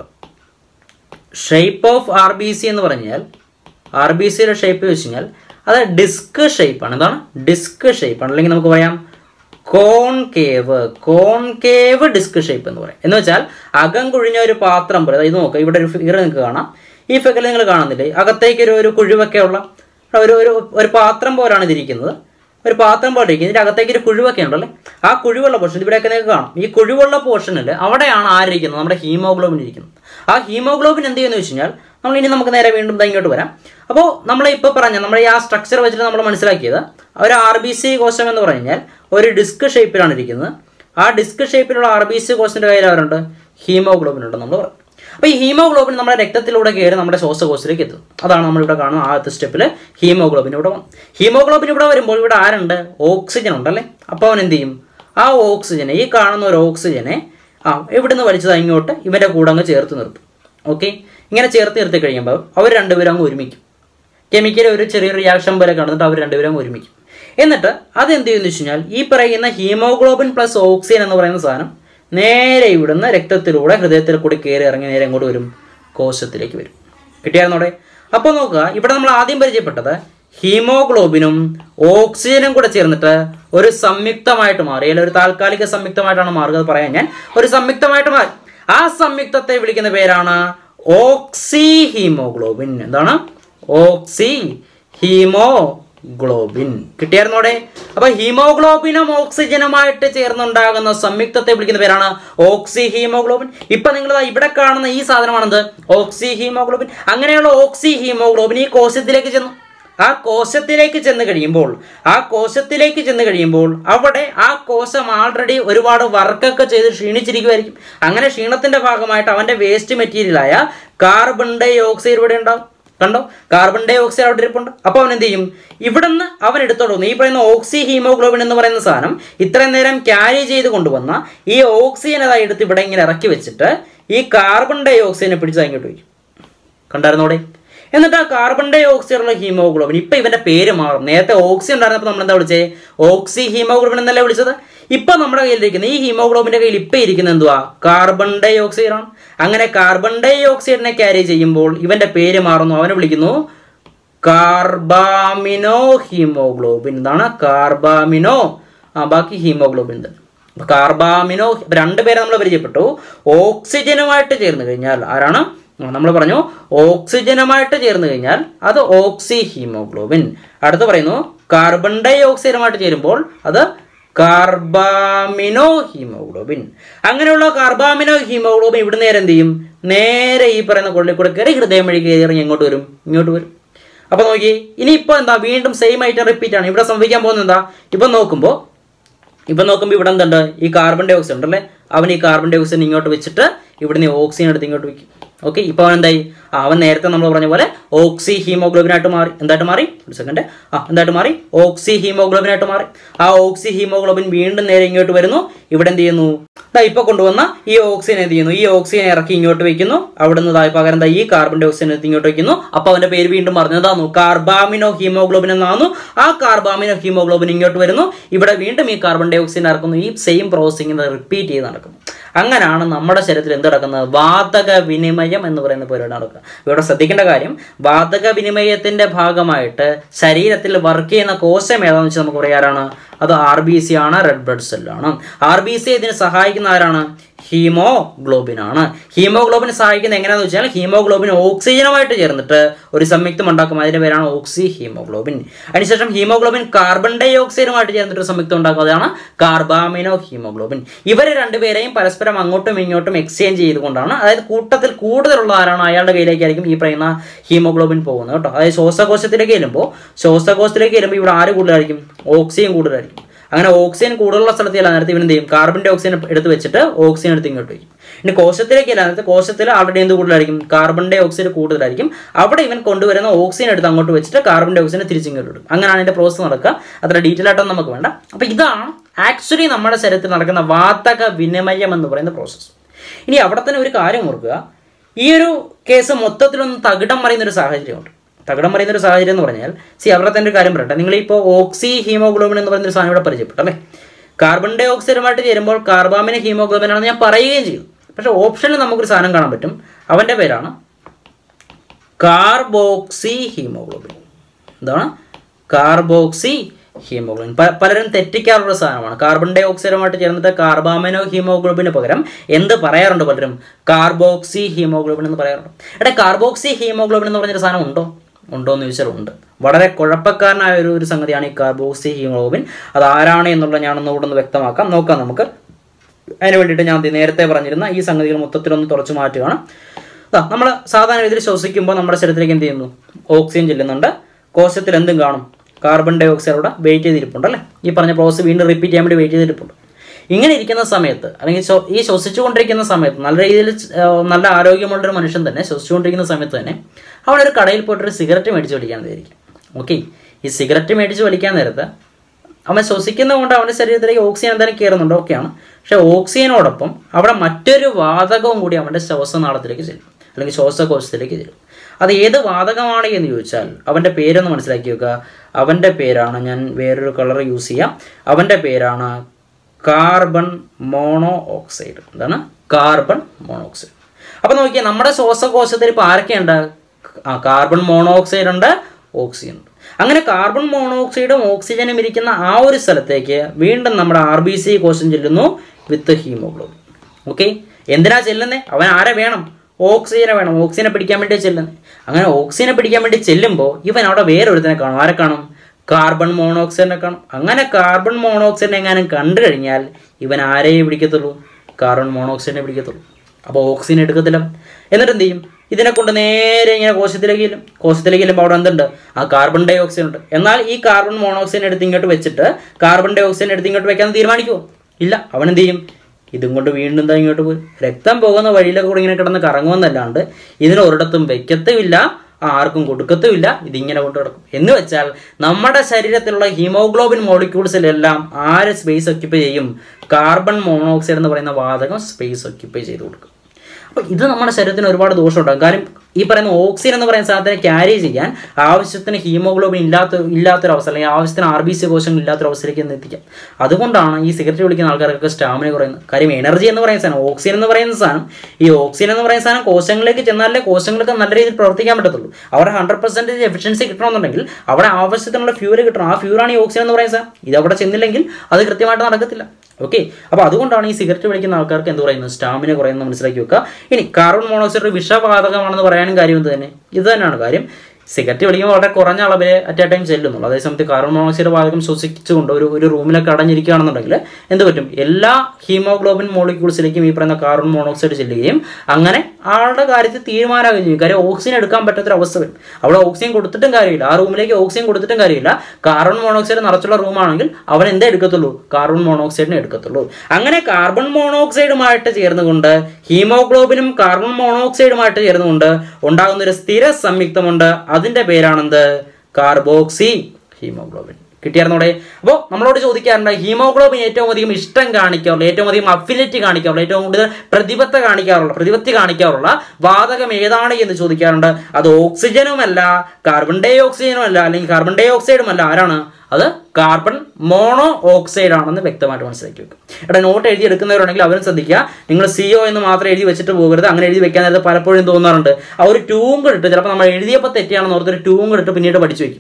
shape of R B C എന്ന് പറഞ്ഞാൽ ആർ ബി സിയുടെ ഷേപ്പ് വെച്ച് കഴിഞ്ഞാൽ അത് ഡിസ്ക് ഷേപ്പാണ് എന്താണ് ഡിസ്ക് ഷേപ്പാണ് അല്ലെങ്കിൽ നമുക്ക് പറയാം കോൺകേവ് കോൺകേവ് ഡിസ്ക് ഷേപ്പ് എന്ന് പറയും എന്ന് വെച്ചാൽ അകം കുഴിഞ്ഞ ഒരു പാത്രം പോലെ അതായത് നോക്കുക ഇവിടെ ഒരു ഫിഗർ നിങ്ങൾക്ക് കാണാം ഈ ഫിഗർ നിങ്ങൾ കാണുന്നില്ലേ അകത്തേക്ക് ഒരു ഒരു കുഴിവൊക്കെ ഉള്ള ഒരു ഒരു ഒരു പാത്രം പോലാണ് ഇതിരിക്കുന്നത് ഒരു പാത്രം പോലെ ഇരിക്കുന്നത് ഇതിൻ്റെ അകത്തേക്ക് ഒരു കുഴിവൊക്കെ ഉണ്ടല്ലേ ആ കുഴിവുള്ള പോർഷൻ ഇവിടെയൊക്കെ നിങ്ങൾക്ക് കാണാം ഈ കുഴിവുള്ള പോർഷനിൽ അവിടെയാണ് ആരിയിരിക്കുന്നത് നമ്മുടെ ഹീമോഗ്ലോബിൻ ഇരിക്കുന്നത് ആ ഹീമോഗ്ലോബിൻ എന്ത് ചെയ്യുന്നു വെച്ച് കഴിഞ്ഞാൽ നമ്മൾ ഇനി നമുക്ക് നേരെ വീണ്ടും ദാ ഇങ്ങോട്ട് വരാം അപ്പോൾ നമ്മൾ ഇപ്പോൾ പറഞ്ഞ നമ്മുടെ ഈ ആ സ്ട്രക്ചർ വെച്ചിട്ട് നമ്മൾ മനസ്സിലാക്കിയത് ഒരു ആർ ബി സി കോശം എന്ന് പറഞ്ഞു കഴിഞ്ഞാൽ ഒരു ഡിസ്ക് ഷേപ്പിലാണ് ഇരിക്കുന്നത് ആ ഡിസ്ക് ഷേപ്പിലുള്ള ആർ ബി സി കോശത്തിൻ്റെ കയ്യിൽ അവരുണ്ട് ഹീമോഗ്ലോബിൻ ഉണ്ട് നമ്മൾ പറയും അപ്പോൾ ഈ ഹീമോഗ്ലോബിൻ നമ്മുടെ രക്തത്തിലൂടെ കയറി നമ്മുടെ ശ്വാസകോശത്തിലേക്ക് എത്തും അതാണ് നമ്മളിവിടെ കാണുന്ന ആദ്യത്തെ സ്റ്റെപ്പിൽ ഹീമോഗ്ലോബിൻ ഇവിടെ വന്നു ഹീമോഗ്ലോബിൻ ഇവിടെ വരുമ്പോൾ ഇവിടെ ആരുണ്ട് ഓക്സിജൻ ഉണ്ടല്ലേ അപ്പോൾ അവൻ എന്ത് ചെയ്യും ആ ഓക്സിജനെ ഈ കാണുന്ന ഒരു ഓക്സിജനെ ആ ഇവിടുന്ന് വലിച്ചത് ഇങ്ങോട്ട് ഇവൻ്റെ കൂടെ അങ്ങ് ചേർത്ത് നിർത്തും ഓക്കെ ഇങ്ങനെ ചേർത്ത് നിർത്തി കഴിയുമ്പോൾ അവർ രണ്ടുപേരും അങ്ങ് ഒരുമിക്കും കെമിക്കൽ ഒരു ചെറിയ റിയാക്ഷൻ പോലെ കടന്നിട്ട് അവർ രണ്ടുപേരും അങ്ങ് ഒരുമിക്കും എന്നിട്ട് അത് എന്ത് ചെയ്യുമെന്ന് വെച്ച് കഴിഞ്ഞാൽ ഈ പറയുന്ന ഹീമോഗ്ലോബിൻ പ്ലസ് ഓക്സിജൻ എന്ന് പറയുന്ന സാധനം നേരെ ഇവിടുന്ന് രക്തത്തിലൂടെ ഹൃദയത്തിൽ കൂടി കയറി ഇറങ്ങി നേരെ എങ്ങോട്ട് വരും കോശത്തിലേക്ക് വരും കിട്ടിയായിരുന്നോടെ അപ്പോൾ നോക്കുക ഇവിടെ നമ്മൾ ആദ്യം പരിചയപ്പെട്ടത് ഹീമോഗ്ലോബിനും ഓക്സിജനും കൂടെ ചേർന്നിട്ട് ഒരു സംയുക്തമായിട്ട് മാറി അല്ലെങ്കിൽ ഒരു താൽക്കാലിക സംയുക്തമായിട്ടാണ് മാറുക അത് പറയാൻ ഞാൻ ഒരു സംയുക്തമായിട്ട് മാറി ആ സംയുക്തത്തെ വിളിക്കുന്ന പേരാണ് ഓക്സി ഹീമോഗ്ലോബിൻ എന്താണ് ഓക്സി ഹീമോഗ്ലോബിൻ കിട്ടിയായിരുന്നോടെ അപ്പൊ ഹീമോഗ്ലോബിനും ഓക്സിജനുമായിട്ട് ചേർന്നുണ്ടാകുന്ന സംയുക്തത്തെ വിളിക്കുന്ന പേരാണ് ഓക്സി ഹീമോഗ്ലോബിൻ ഇപ്പൊ നിങ്ങൾ ഇവിടെ കാണുന്ന ഈ സാധനമാണെന്ത് ഓക്സി ഹീമോഗ്ലോബിൻ അങ്ങനെയുള്ള ഓക്സി ഹീമോഗ്ലോബിൻ ഈ കോശത്തിലേക്ക് ചെന്നു ആ കോശത്തിലേക്ക് ചെന്ന് കഴിയുമ്പോൾ ആ കോശത്തിലേക്ക് ചെന്ന് കഴിയുമ്പോൾ അവിടെ ആ കോശം ആൾറെഡി ഒരുപാട് വർക്കൊക്കെ ചെയ്ത് ക്ഷീണിച്ചിരിക്കുമായിരിക്കും അങ്ങനെ ക്ഷീണത്തിന്റെ ഭാഗമായിട്ട് അവന്റെ വേസ്റ്റ് മെറ്റീരിയലായ കാർബൺ ഡൈ ഓക്സൈഡ് ഇവിടെ ഉണ്ടാവും കണ്ടോ കാർബൺ ഡൈ ഓക്സൈഡ് അവിടെ ഇരിപ്പുണ്ട് അപ്പോൾ അവൻ എന്ത് ചെയ്യും ഇവിടുന്ന് അവൻ എടുത്തോണ്ട് ഈ പറയുന്ന ഓക്സി ഹീമോഗ്ലോബിൻ എന്ന് പറയുന്ന സാധനം ഇത്രയും നേരം ക്യാരി ചെയ്ത് കൊണ്ടുവന്ന ഈ ഓക്സിജൻ അതായത് എടുത്ത് ഇവിടെ ഇങ്ങനെ ഇറക്കി വെച്ചിട്ട് ഈ കാർബൺ ഡൈ ഓക്സൈഡിനെ പിടിച്ച് അങ്ങോട്ട് വയ്ക്കും കണ്ടായിരുന്നോടെ എന്നിട്ട് ആ കാർബൺ ഡൈ ഓക്സൈഡുള്ള ഹീമോഗ്ലോബിൻ ഇപ്പൊ ഇവന്റെ പേര് മാറും നേരത്തെ ഓക്സി ഉണ്ടായിരുന്നപ്പോൾ നമ്മൾ എന്താ വിളിച്ചേ ഓക്സി ഹീമോഗ്ലോബിൻ എന്നല്ലേ വിളിച്ചത് ഇപ്പൊ നമ്മുടെ കയ്യിലിരിക്കുന്ന ഈ ഹീമോഗ്ലോബിന്റെ കയ്യിൽ ഇപ്പൊ ഇരിക്കുന്ന എന്തുവാ കാർബൺ ഡൈ ഓക്സൈഡ് ആണ് അങ്ങനെ കാർബൺ ഡൈ ഓക്സൈഡിനെ ക്യാരി ചെയ്യുമ്പോൾ ഇവന്റെ പേര് മാറുന്നു അവനെ വിളിക്കുന്നു കാർബാമിനോ ഹീമോഗ്ലോബിൻ എന്താണ് കാർബാമിനോ ആ ബാക്കി ഹീമോഗ്ലോബിൻ തന്നെ അപ്പൊ കാർബാമിനോ രണ്ടുപേരെ നമ്മൾ പരിചയപ്പെട്ടു ഓക്സിജനുമായിട്ട് ചേർന്ന് കഴിഞ്ഞാൽ ആരാണ് നമ്മൾ പറഞ്ഞു ഓക്സിജനുമായിട്ട് ചേർന്ന് കഴിഞ്ഞാൽ അത് ഓക്സി ഹീമോഗ്ലോബിൻ അടുത്ത് പറയുന്നു കാർബൺ ഡൈ ഓക്സൈഡുമായിട്ട് ചേരുമ്പോൾ അത് കാർബാമിനോ ഹീമോഗ്ലോബിൻ അങ്ങനെയുള്ള കാർബാമിനോ ഹീമോഗ്ലോബിൻ ഇവിടെ നേരെ എന്ത് ചെയ്യും നേരെ ഈ പറയുന്ന കൊള്ളിൽ കൂടെ കയറി ഹൃദയം വഴി കയറി ഇറങ്ങി എങ്ങോട്ട് വരും ഇങ്ങോട്ട് വരും അപ്പൊ നോക്കി ഇനിയിപ്പോ എന്താ വീണ്ടും സെയിം ഐറ്റം റിപ്പീറ്റ് ആണ് ഇവിടെ സംഭവിക്കാൻ പോകുന്നത് എന്താ ഇപ്പൊ നോക്കുമ്പോൾ ഇപ്പൊ നോക്കുമ്പോൾ ഇവിടെ എന്തുണ്ട് ഈ കാർബൺ ഡൈ ഓക്സൈഡ് ഉണ്ടല്ലേ അവൻ ഈ കാർബൺ ഡൈ ഓക്സൈഡ് ഇങ്ങോട്ട് വെച്ചിട്ട് ഇവിടുന്ന് ഓക്സിജൻ എടുത്ത് ഇങ്ങോട്ട് വെക്കും ഓക്കെ ഇപ്പൊ അവൻ എന്തായി ആ, അവൻ നേരത്തെ നമ്മൾ പറഞ്ഞ പോലെ ഓക്സി ഹീമോഗ്ലോബിനായിട്ട് മാറി എന്തായിട്ട് മാറി ഒരു സെക്കൻഡ് ആ എന്തായിട്ട് മാറി ഓക്സി ഹീമോഗ്ലോബിനായിട്ട് മാറി ആ ഓക്സി ഹീമോഗ്ലോബിൻ വീണ്ടും നേരെ ഇങ്ങോട്ട് വരുന്നു ഇവിടെ എന്ത് ചെയ്യുന്നു ദാ ഇപ്പൊ കൊണ്ടുവന്ന ഈ ഓക്സിജൻ എന്ത് ചെയ്യുന്നു ഈ ഓക്സിജൻ ഇറക്കി ഇങ്ങോട്ട് വെക്കുന്നു അവിടെ നിന്ന് ദാ പകരം ദാ ഈ കാർബൺ ഡൈ ഓക്സൈഡ് എടുത്ത് ഇങ്ങോട്ട് വെക്കുന്നു അപ്പൊ അവന്റെ പേര് വീണ്ടും പറഞ്ഞതാന്നു കാർബാമിനോ ഹീമോഗ്ലോബിൻ എന്നാന്നു ആ കാർബാമിനോ ഹീമോഗ്ലോബിൻ ഇങ്ങോട്ട് വരുന്നു ഇവിടെ വീണ്ടും ഈ കാർബൺ ഡൈ ഓക്സൈഡ് ഇറക്കുന്നു ഈ സെയിം പ്രോസസ്സിംഗ് ഇങ്ങനെ റിപ്പീറ്റ് ചെയ്ത് നടക്കുന്നു അങ്ങനെയാണ് നമ്മുടെ ശരീരത്തിൽ എന്ത് നടക്കുന്നത് വാതക വിനിമയം എന്ന് പറയുന്ന പരിപാടി നടക്കുക ഇവിടെ ശ്രദ്ധിക്കേണ്ട കാര്യം വാതക വിനിമയത്തിന്റെ ഭാഗമായിട്ട് ശരീരത്തിൽ വർക്ക് ചെയ്യുന്ന കോശം ഏതാണെന്ന് വെച്ചാൽ നമുക്ക് പറയാറാണ് അത് ആർ ബി സി ആണ് റെഡ് ബ്ലഡ് സെല്ലാണ് ആർ ബി സി ഇതിന് സഹായിക്കുന്ന ആരാണ് ഹീമോഗ്ലോബിൻ ആണ് ഹീമോഗ്ലോബിൻ സഹായിക്കുന്നത് എങ്ങനെയാണെന്ന് വെച്ചാൽ ഹീമോഗ്ലോബിൻ ഓക്സിജനുമായിട്ട് ചേർന്നിട്ട് ഒരു സംയുക്തം ഉണ്ടാക്കും അതിന്റെ പേരാണ് ഓക്സി ഹീമോഗ്ലോബിൻ അതിനുശേഷം ഹീമോഗ്ലോബിൻ കാർബൺ ഡൈ ഓക്സൈഡുമായിട്ട് ചേർന്നിട്ട് ഒരു സംയുക്തം ഉണ്ടാക്കും അതാണ് കാർബാമിനോ ഹീമോഗ്ലോബിൻ ഇവർ രണ്ടുപേരെയും പരസ്പരം അങ്ങോട്ടും ഇങ്ങോട്ടും എക്സ്ചേഞ്ച് ചെയ്തുകൊണ്ടാണ് അതായത് കൂട്ടത്തിൽ കൂടുതലുള്ള ആരാണ് അയാളുടെ കയ്യിലേക്കായിരിക്കും ഈ പറയുന്ന ഹീമോഗ്ലോബിൻ പോകുന്നത് കേട്ടോ അതായത് ശ്വാസകോശത്തിലേക്ക് ചെല്ലുമ്പോൾ ശ്വാസകോശത്തിലേക്ക് ചെല്ലുമ്പോൾ ഇവിടെ ആര് കൂടുതലായിരിക്കും ഓക്സിജൻ കൂടുതലായിരിക്കും അങ്ങനെ ഓക്സിജൻ കൂടുതലുള്ള സ്ഥലത്ത് ചെല്ലാൻ നേരത്തെ ഇവനെന്ത് ചെയ്യും കാർബൺ ഡൈ ഓക്സിജൻ എടുത്ത് വെച്ചിട്ട് ഓക്സിജൻ എടുത്ത് ഇങ്ങോട്ട് വയ്ക്കും ഇനി കോശത്തിലേക്ക് ചെല്ലാൻ നേരത്തെ കോശത്തിൽ ആൾറെഡി എന്ത് കൂടുതലായിരിക്കും കാർബൺ ഡൈ ഓക്സൈഡ് കൂടുതലായിരിക്കും അവിടെ ഇവൻ കൊണ്ടുവരുന്ന ഓക്സിജൻ എടുത്ത് അങ്ങോട്ട് വെച്ചിട്ട് കാർബൺ ഡൈ ഓക്സൈഡ് തിരിച്ചിങ്ങോട്ട് ഇടും അങ്ങനെയാണ് അതിന്റെ പ്രോസസ്സ് നടക്കുക അത്ര ഡീറ്റെയിൽ ആയിട്ടൊന്നും നമുക്ക് വേണ്ട അപ്പോൾ ഇതാണ് ആക്ച്വലി നമ്മുടെ ശരീരത്തിൽ നടക്കുന്ന വാതക വിനിമയം എന്ന് പറയുന്ന പ്രോസസ്സ് ഇനി അവിടെ തന്നെ ഒരു കാര്യം ഓർക്കുക ഈ ഒരു കേസ് മൊത്തത്തിലൊന്ന് തകിടം മറിയുന്ന ഒരു സാഹചര്യമുണ്ട് തകിടം മറിയുന്ന ഒരു സാഹചര്യം എന്ന് പറഞ്ഞാൽ സി അവിടെ തന്നെ ഒരു കാര്യം പറയട്ടെ നിങ്ങളിപ്പോൾ ഓക്സി ഹീമോഗ്ലോബിൻ എന്ന് പറയുന്ന ഒരു സാധനം ഇവിടെ പരിചയപ്പെട്ടു അല്ലേ കാർബൺ ഡൈ ഓക്സൈഡുമായിട്ട് ചേരുമ്പോൾ കാർബാമിന് ഹീമോഗ്ലോബിൻ ആണെന്ന് ഞാൻ പറയുകയും ചെയ്തു പക്ഷേ ഓപ്ഷനിൽ നമുക്കൊരു സാധനം കാണാൻ പറ്റും അവൻ്റെ പേരാണ് കാർബോക്സി ഹീമോഗ്ലോബിൻ എന്താണ് കാർബോക്സി ഹീമോഗ്ലോബിൻ പ- പലരും തെറ്റിക്കാറുള്ള സാധനമാണ് കാർബൺ ഡൈ ഓക്സൈഡുമായിട്ട് ചേർന്നിട്ട് കാർബാമിനോ ഹീമോഗ്ലോബിന് പകരം എന്ത് പറയാറുണ്ട് പലരും കാർബോക്സി ഹീമോഗ്ലോബിൻ എന്ന് പറയാറുണ്ട് എടാ കാർബോക്സി ഹീമോഗ്ലോബിൻ എന്ന് പറഞ്ഞൊരു സാധനം ഉണ്ടോ ഉണ്ടോ എന്ന് ചോദിച്ചാൽ ഉണ്ട് വളരെ കുഴപ്പക്കാരനായ ഒരു ഒരു സംഗതിയാണ് ഈ കാർബോക്സി ഹീമോഗ്ലോബിൻ അത് ആരാണ് എന്നുള്ള ഞാനൊന്നുകൂടെ ഒന്ന് വ്യക്തമാക്കാം നോക്കാം നമുക്ക് അതിന് വേണ്ടിയിട്ട് ഞാൻ ദേ നേരത്തെ പറഞ്ഞിരുന്ന ഈ സംഗതികൾ മൊത്തത്തിലൊന്ന് തുറച്ചു മാറ്റുകയാണ് നമ്മൾ സാധാരണ രീതിയിൽ ശ്വസിക്കുമ്പോൾ നമ്മുടെ ശരീരത്തിലേക്ക് എന്ത് ചെയ്യുന്നു ഓക്സിജൻ ചെല്ലുന്നുണ്ട് കോശത്തിൽ എന്തും കാണും കാർബൺ ഡൈ ഓക്സൈഡ് അവിടെ വെയിറ്റ് ചെയ്തിരിപ്പുണ്ട് അല്ലേ ഈ പറഞ്ഞ പ്രോസസ് വീണ്ടും റിപ്പീറ്റ് ചെയ്യാൻ വേണ്ടി വെയിറ്റ് ചെയ്തിരിപ്പുണ്ട് ഇങ്ങനെ ഇരിക്കുന്ന സമയത്ത് അല്ലെങ്കിൽ ശ്വ- ഈ ശ്വസിച്ചുകൊണ്ടിരിക്കുന്ന സമയത്ത് നല്ല രീതിയിൽ ആ, നല്ല ആരോഗ്യമുള്ളൊരു മനുഷ്യൻ തന്നെ ശ്വസിച്ചുകൊണ്ടിരിക്കുന്ന സമയത്ത് തന്നെ അവിടെ ഒരു കടയിൽ പോയിട്ട് ഒരു സിഗരറ്റ് മേടിച്ച് വലിക്കാൻ നേരിക്കും ഓക്കെ ഈ സിഗരറ്റ് മേടിച്ച് വലിക്കാൻ നേരത്ത് അവൻ ശ്വസിക്കുന്നതുകൊണ്ട് അവൻ്റെ ശരീരത്തിലേക്ക് ഓക്സിജൻ എന്തായാലും കയറുന്നുണ്ട് ഓക്കെയാണ് പക്ഷേ ഓക്സിജനോടൊപ്പം അവിടെ മറ്റൊരു വാതകവും കൂടി അവൻ്റെ ശ്വാസനാളത്തിലേക്ക് ചെല്ലും അല്ലെങ്കിൽ ശ്വാസകോശത്തിലേക്ക് ചെല്ലും അത് ഏത് വാതകമാണ് എന്ന് ചോദിച്ചാൽ അവൻ്റെ പേരൊന്ന് മനസ്സിലാക്കി വെക്കുക അവൻ്റെ പേരാണ് ഞാൻ വേറൊരു കളർ യൂസ് ചെയ്യാം അവൻ്റെ പേരാണ് കാർബൺ മോണോ ഓക്സൈഡ് എന്താണ് കാർബൺ മോണോക്സൈഡ് അപ്പോൾ നോക്കിയാൽ നമ്മുടെ ശ്വാസകോശത്തിൽ ഇപ്പോൾ ആരൊക്കെയുണ്ട് ആ കാർബൺ മോണോക്സൈഡ് ഉണ്ട് ഓക്സിജൻ ഉണ്ട് അങ്ങനെ കാർബൺ മോണോക്സൈഡും ഓക്സിജനും ഇരിക്കുന്ന ആ ഒരു സ്ഥലത്തേക്ക് വീണ്ടും നമ്മുടെ ആർ ബി സി കോശം ചെല്ലുന്നു വിത്ത് ഹീമോഗ്ലോബിൻ ഓക്കെ എന്തിനാ ചെല്ലുന്നത് അവൻ ആരെ വേണം ഓക്സിജനെ വേണം ഓക്സിജനെ പിടിക്കാൻ വേണ്ടി ചെല്ലുന്നത് അങ്ങനെ ഓക്സിജനെ പിടിക്കാൻ വേണ്ടി ചെല്ലുമ്പോൾ ഇവൻ അവിടെ വേറൊരുത്തനെ കാണും ആരെ കാണും കാർബൺ മോണോക്സൈഡിനെ കാണും അങ്ങനെ കാർബൺ മോണോക്സൈഡിനെ എങ്ങാനും കണ്ടു കഴിഞ്ഞാൽ ഇവൻ ആരെയേ പിടിക്കത്തുള്ളൂ കാർബൺ മോണോക്സൈഡിനെ പിടിക്കത്തുള്ളൂ അപ്പോൾ ഓക്സിജൻ എടുക്കത്തില്ല അവൻ. എന്നിട്ട് എന്ത് ചെയ്യും ഇതിനെ കൊണ്ട് നേരെ ഇങ്ങനെ കോശത്തിലേക്ക് ചെല്ലും കോശത്തിലേക്ക് ചെല്ലുമ്പോൾ അവിടെ എന്തുണ്ട് ആ കാർബൺ ഡൈ ഓക്സൈഡ് ഉണ്ട് എന്നാൽ ഈ കാർബൺ മോണോക്സൈഡ് എടുത്ത് ഇങ്ങോട്ട് വെച്ചിട്ട് കാർബൺ ഡൈ ഓക്സൈഡ് എടുത്ത് ഇങ്ങോട്ട് വെക്കാൻ തീരുമാനിക്കുമോ ഇല്ല അവൻ എന്ത് ചെയ്യും ഇതും കൊണ്ട് വീണ്ടും എന്താ ഇങ്ങോട്ട് പോയി രക്തം പോകുന്ന വഴിയിലൊക്കെ കൂടെ ഇങ്ങനെ കിടന്ന് കറങ്ങുമെന്നല്ലാണ്ട് ഇതിന് ഒരിടത്തും വെക്കത്തുമില്ല ആർക്കും കൊടുക്കത്തുമില്ല ഇതിങ്ങനെ കൊണ്ട് കിടക്കും എന്ന് വെച്ചാൽ നമ്മുടെ ശരീരത്തിലുള്ള ഹീമോഗ്ലോബിൻ മോളിക്യൂൾസിലെല്ലാം ആര് സ്പേസ് ഒക്യുപ്പൈ ചെയ്യും കാർബൺ മോണോക്സൈഡ് എന്ന് പറയുന്ന വാതകം സ്പേസ് ഒക്യുപ്പൈ ചെയ്ത് കൊടുക്കും അപ്പോൾ ഇത് നമ്മുടെ ശരീരത്തിന് ഒരുപാട് ദോഷമുണ്ടാകും കാര്യം ഈ പറയുന്ന ഓക്സിജൻ എന്ന് പറയുന്ന സാധനത്തിനെ ക്യാരി ചെയ്യാൻ ആവശ്യത്തിന് ഹീമോഗ്ലോബിൻ ഇല്ലാത്ത ഇല്ലാത്തൊരവസ്ഥ അല്ലെങ്കിൽ ആവശ്യത്തിന് ആർ ബി സി കോശങ്ങൾ ഇല്ലാത്തൊരവസ്ഥയിലേക്ക് ഒന്ന് എത്തിക്കാം അതുകൊണ്ടാണ് ഈ സിഗരറ്റ് വിളിക്കുന്ന ആൾക്കാർക്ക് സ്റ്റാമിന കുറയുന്നത് കാര്യം എനർജി എന്ന് പറയുന്ന സാധനം ഓക്സിജൻ എന്ന് പറയുന്ന സാധനം ഈ ഓക്സിജൻ എന്ന് പറയുന്ന സാധനം കോശങ്ങളിലേക്ക് ചെന്നാലേ കോശങ്ങൾക്ക് നല്ല രീതിയിൽ പ്രവർത്തിക്കാൻ പറ്റത്തുള്ളൂ അവരുടെ ഹൺഡ്രഡ് പെർസെൻറ്റേജ് എഫിഷ്യൻസി കിട്ടണമെന്നുണ്ടെങ്കിൽ അവിടെ ആവശ്യത്തിനുള്ള ഫ്യൂല് കിട്ടണം ആ ഫ്യൂലാണ് ഈ ഓക്സിജൻ എന്ന് പറയുന്ന സാധനം ഇത് അവിടെ ചെന്നില്ലെങ്കിൽ അത് കൃത്യമായിട്ട് നടക്കത്തില്ല ഓക്കെ അപ്പോൾ അതുകൊണ്ടാണ് ഈ സിഗരറ്റ് വലിക്കുന്ന ആൾക്കാർക്ക് എന്ത് പറയുന്നത് സ്റ്റാമിന കുറയുന്നത് മനസ്സിലാക്കി വെക്കുക ഇനി കാർബൺ മോണോക്സൈഡ് ഒരു വിഷവാതകമാണെന്ന് പറയാനും കാര്യം ഇത് തന്നെ ഇത് തന്നെയാണ് കാര്യം സിഗരറ്റ് വലിക്കുമ്പോൾ വളരെ കുറഞ്ഞ അളവിൽ അറ്റ് എ ടൈം ചെല്ലുന്നുള്ളൂ അതേസമയത്ത് കാർബൺ മോണോക്സൈഡ് വാതകം ശ്വസിച്ചുകൊണ്ട് ഒരു ഒരു റൂമിലൊക്കെ അടഞ്ഞിരിക്കുകയാണെന്നുണ്ടെങ്കിൽ എന്ത് പറ്റും എല്ലാ ഹീമോഗ്ലോബിൻ മോളിക്യൂൾസിലേക്കും ഈ പറയുന്ന കാർബൺ മോണോക്സൈഡ് ചെല്ലുകയും അങ്ങനെ ആളുടെ കാര്യത്തിൽ തീരുമാനമാകുകയും ചെയ്യും കാര്യം ഓക്സിജൻ എടുക്കാൻ പറ്റാത്തൊരവസ്ഥ വരും അവിടെ ഓക്സിജൻ കൊടുത്തിട്ടും കാര്യമില്ല ആ റൂമിലേക്ക് ഓക്സിജൻ കൊടുത്തിട്ടും കാര്യമില്ല കാർബൺ മോണോക്സൈഡ് നിറച്ചുള്ള റൂമാണെങ്കിൽ അവൻ എന്തേ എടുക്കത്തുള്ളൂ കാർബൺ മോണോക്സൈഡിനെ എടുക്കത്തുള്ളൂ അങ്ങനെ കാർബൺ മോണോക്സൈഡുമായിട്ട് ചേർന്നുകൊണ്ട് ഹീമോഗ്ലോബിനും കാർബൺ മോണോക്സൈഡുമായിട്ട് ചേർന്നുകൊണ്ട് ഉണ്ടാകുന്ന ഒരു സ്ഥിര സംയുക്തമുണ്ട് അതിന്റെ പേരാണെന്ത് കാർബോക്സി ഹീമോഗ്ലോബിൻ കിട്ടിയായിരുന്നോടെ അപ്പോൾ നമ്മളോട് ചോദിക്കാറുണ്ട് ഹീമോഗ്ലോബിൻ ഏറ്റവും അധികം ഇഷ്ടം കാണിക്കാറുള്ള ഏറ്റവും അധികം അഫിനിറ്റി കാണിക്കാറുള്ള ഏറ്റവും കൂടുതൽ പ്രതിബദ്ധ കാണിക്കാറുള്ള പ്രതിപത്തി കാണിക്കാറുള്ള വാതകം ഏതാണ് എന്ന് ചോദിക്കാറുണ്ട് അത് ഓക്സിജനുമല്ല കാർബൺ ഡൈ ഓക്സിജനും അല്ല അല്ലെങ്കിൽ കാർബൺ ഡൈ ഓക്സൈഡും അല്ല ആരാണ് അത് കാർബൺ മോണോ ഓക്സൈഡ് ആണെന്ന് വ്യക്തമായിട്ട് മനസ്സിലാക്കി വെക്കും ഇവിടെ നോട്ട് എഴുതി എടുക്കുന്നവരുണ്ടെങ്കിൽ അവരും ശ്രദ്ധിക്കുക നിങ്ങൾ സിഒ എന്ന് മാത്രം എഴുതി വെച്ചിട്ട് പോകരുത് അങ്ങനെ എഴുതി വെക്കാൻ നേരത്തെ പലപ്പോഴും തോന്നാറുണ്ട് ആ ഒരു ട്യൂം കൂടെ ഇട്ട് ചിലപ്പോൾ നമ്മൾ എഴുതിയപ്പോൾ തെറ്റിയാണെന്ന് ഓർത്തൊരു ട്യൂം കൂടെ ഇട്ട് പിന്നീട് പഠിച്ചു വെക്കും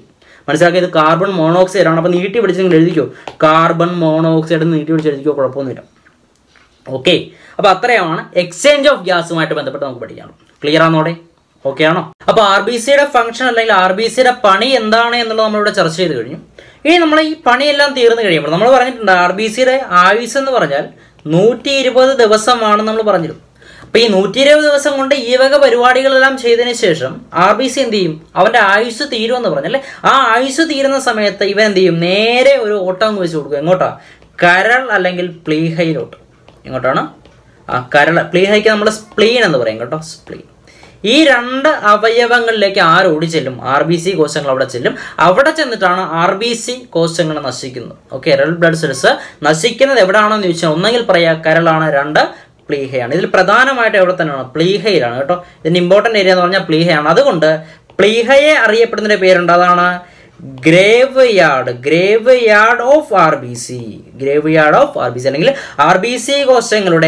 മനസ്സിലാക്കി ഇത് കാർബൺ മോണോക്സൈഡ് ആണ് അപ്പോൾ നീട്ടി പിടിച്ച് നിങ്ങൾ എഴുതിക്കോ കാർബൺ മോണോക്സൈഡ് നീട്ടി പിടിച്ച് എഴുതിക്കോ കുഴപ്പമൊന്നുമില്ല ഓക്കെ അപ്പോൾ അത്രയാണ് എക്സ്ചേഞ്ച് ഓഫ് ഗ്യാസുമായിട്ട് ബന്ധപ്പെട്ട് നമുക്ക് പഠിക്കാം ക്ലിയർ ആണോടെ ഓക്കെ ആണോ അപ്പോൾ ആർ ബി സിയുടെ ഫംഗ്ഷൻ അല്ലെങ്കിൽ ആർ ബി സിയുടെ പണി എന്താണ് എന്നുള്ളത് നമ്മളിവിടെ ചർച്ച ചെയ്ത് കഴിഞ്ഞു ഇനി നമ്മൾ ഈ പണിയെല്ലാം തീർന്നു കഴിയുമ്പോൾ നമ്മൾ പറഞ്ഞിട്ടുണ്ട് ആർ ബി സിയുടെ ആയുസ് എന്ന് പറഞ്ഞാൽ നൂറ്റി ഇരുപത് ദിവസമാണ് നമ്മൾ പറഞ്ഞിരുന്നു അപ്പൊ ഈ നൂറ്റി ഇരുപത് ദിവസം കൊണ്ട് ഈ വക പരിപാടികളെല്ലാം ചെയ്തതിന് ശേഷം ആർ ബി സി എന്ത് ചെയ്യും അവന്റെ ആയുസ് തീരുമെന്ന് പറഞ്ഞല്ലേ ആ ആയുസ് തീരുന്ന സമയത്ത് ഇവൻ എന്ത് ചെയ്യും നേരെ ഒരു ഓട്ടം അങ്ങ് വെച്ച് കൊടുക്കും എങ്ങോട്ടാ കരൾ അല്ലെങ്കിൽ പ്ലീഹയിലോട്ട് എങ്ങോട്ടാണ് ആ കരൾ പ്ലീഹയ്ക്ക് നമ്മൾ സ്പ്ലീൻ എന്ന് പറയും കേട്ടോ സ്പ്ലീൻ ഈ രണ്ട് അവയവങ്ങളിലേക്ക് ആര് ഓടി ചെല്ലും ആർ ബി സി കോശങ്ങൾ അവിടെ ചെല്ലും അവിടെ ചെന്നിട്ടാണ് ആർ ബി സി കോശങ്ങൾ നശിക്കുന്നത് ഓക്കെ റെഡ് ബ്ലഡ് സെൽസ് നശിക്കുന്നത് എവിടെയാണെന്ന് ചോദിച്ചാൽ ഒന്നെങ്കിൽ പറയാ കരളാണ് രണ്ട് പ്ലീഹയാണ് ഇതിൽ പ്രധാനമായിട്ട് എവിടെ തന്നെയാണ് പ്ലീഹയിലാണ് കേട്ടോ ഇതിന്റെ ഇമ്പോർട്ടന്റ് ഏരിയ എന്ന് പറഞ്ഞാൽ പ്ലീഹയാണ് അതുകൊണ്ട് പ്ലീഹയെ അറിയപ്പെടുന്നതിന്റെ പേരുണ്ട് അതാണ് graveyard graveyard of R B C graveyard of R B C അല്ലെങ്കിൽ ആർ ബി സി കോശങ്ങളുടെ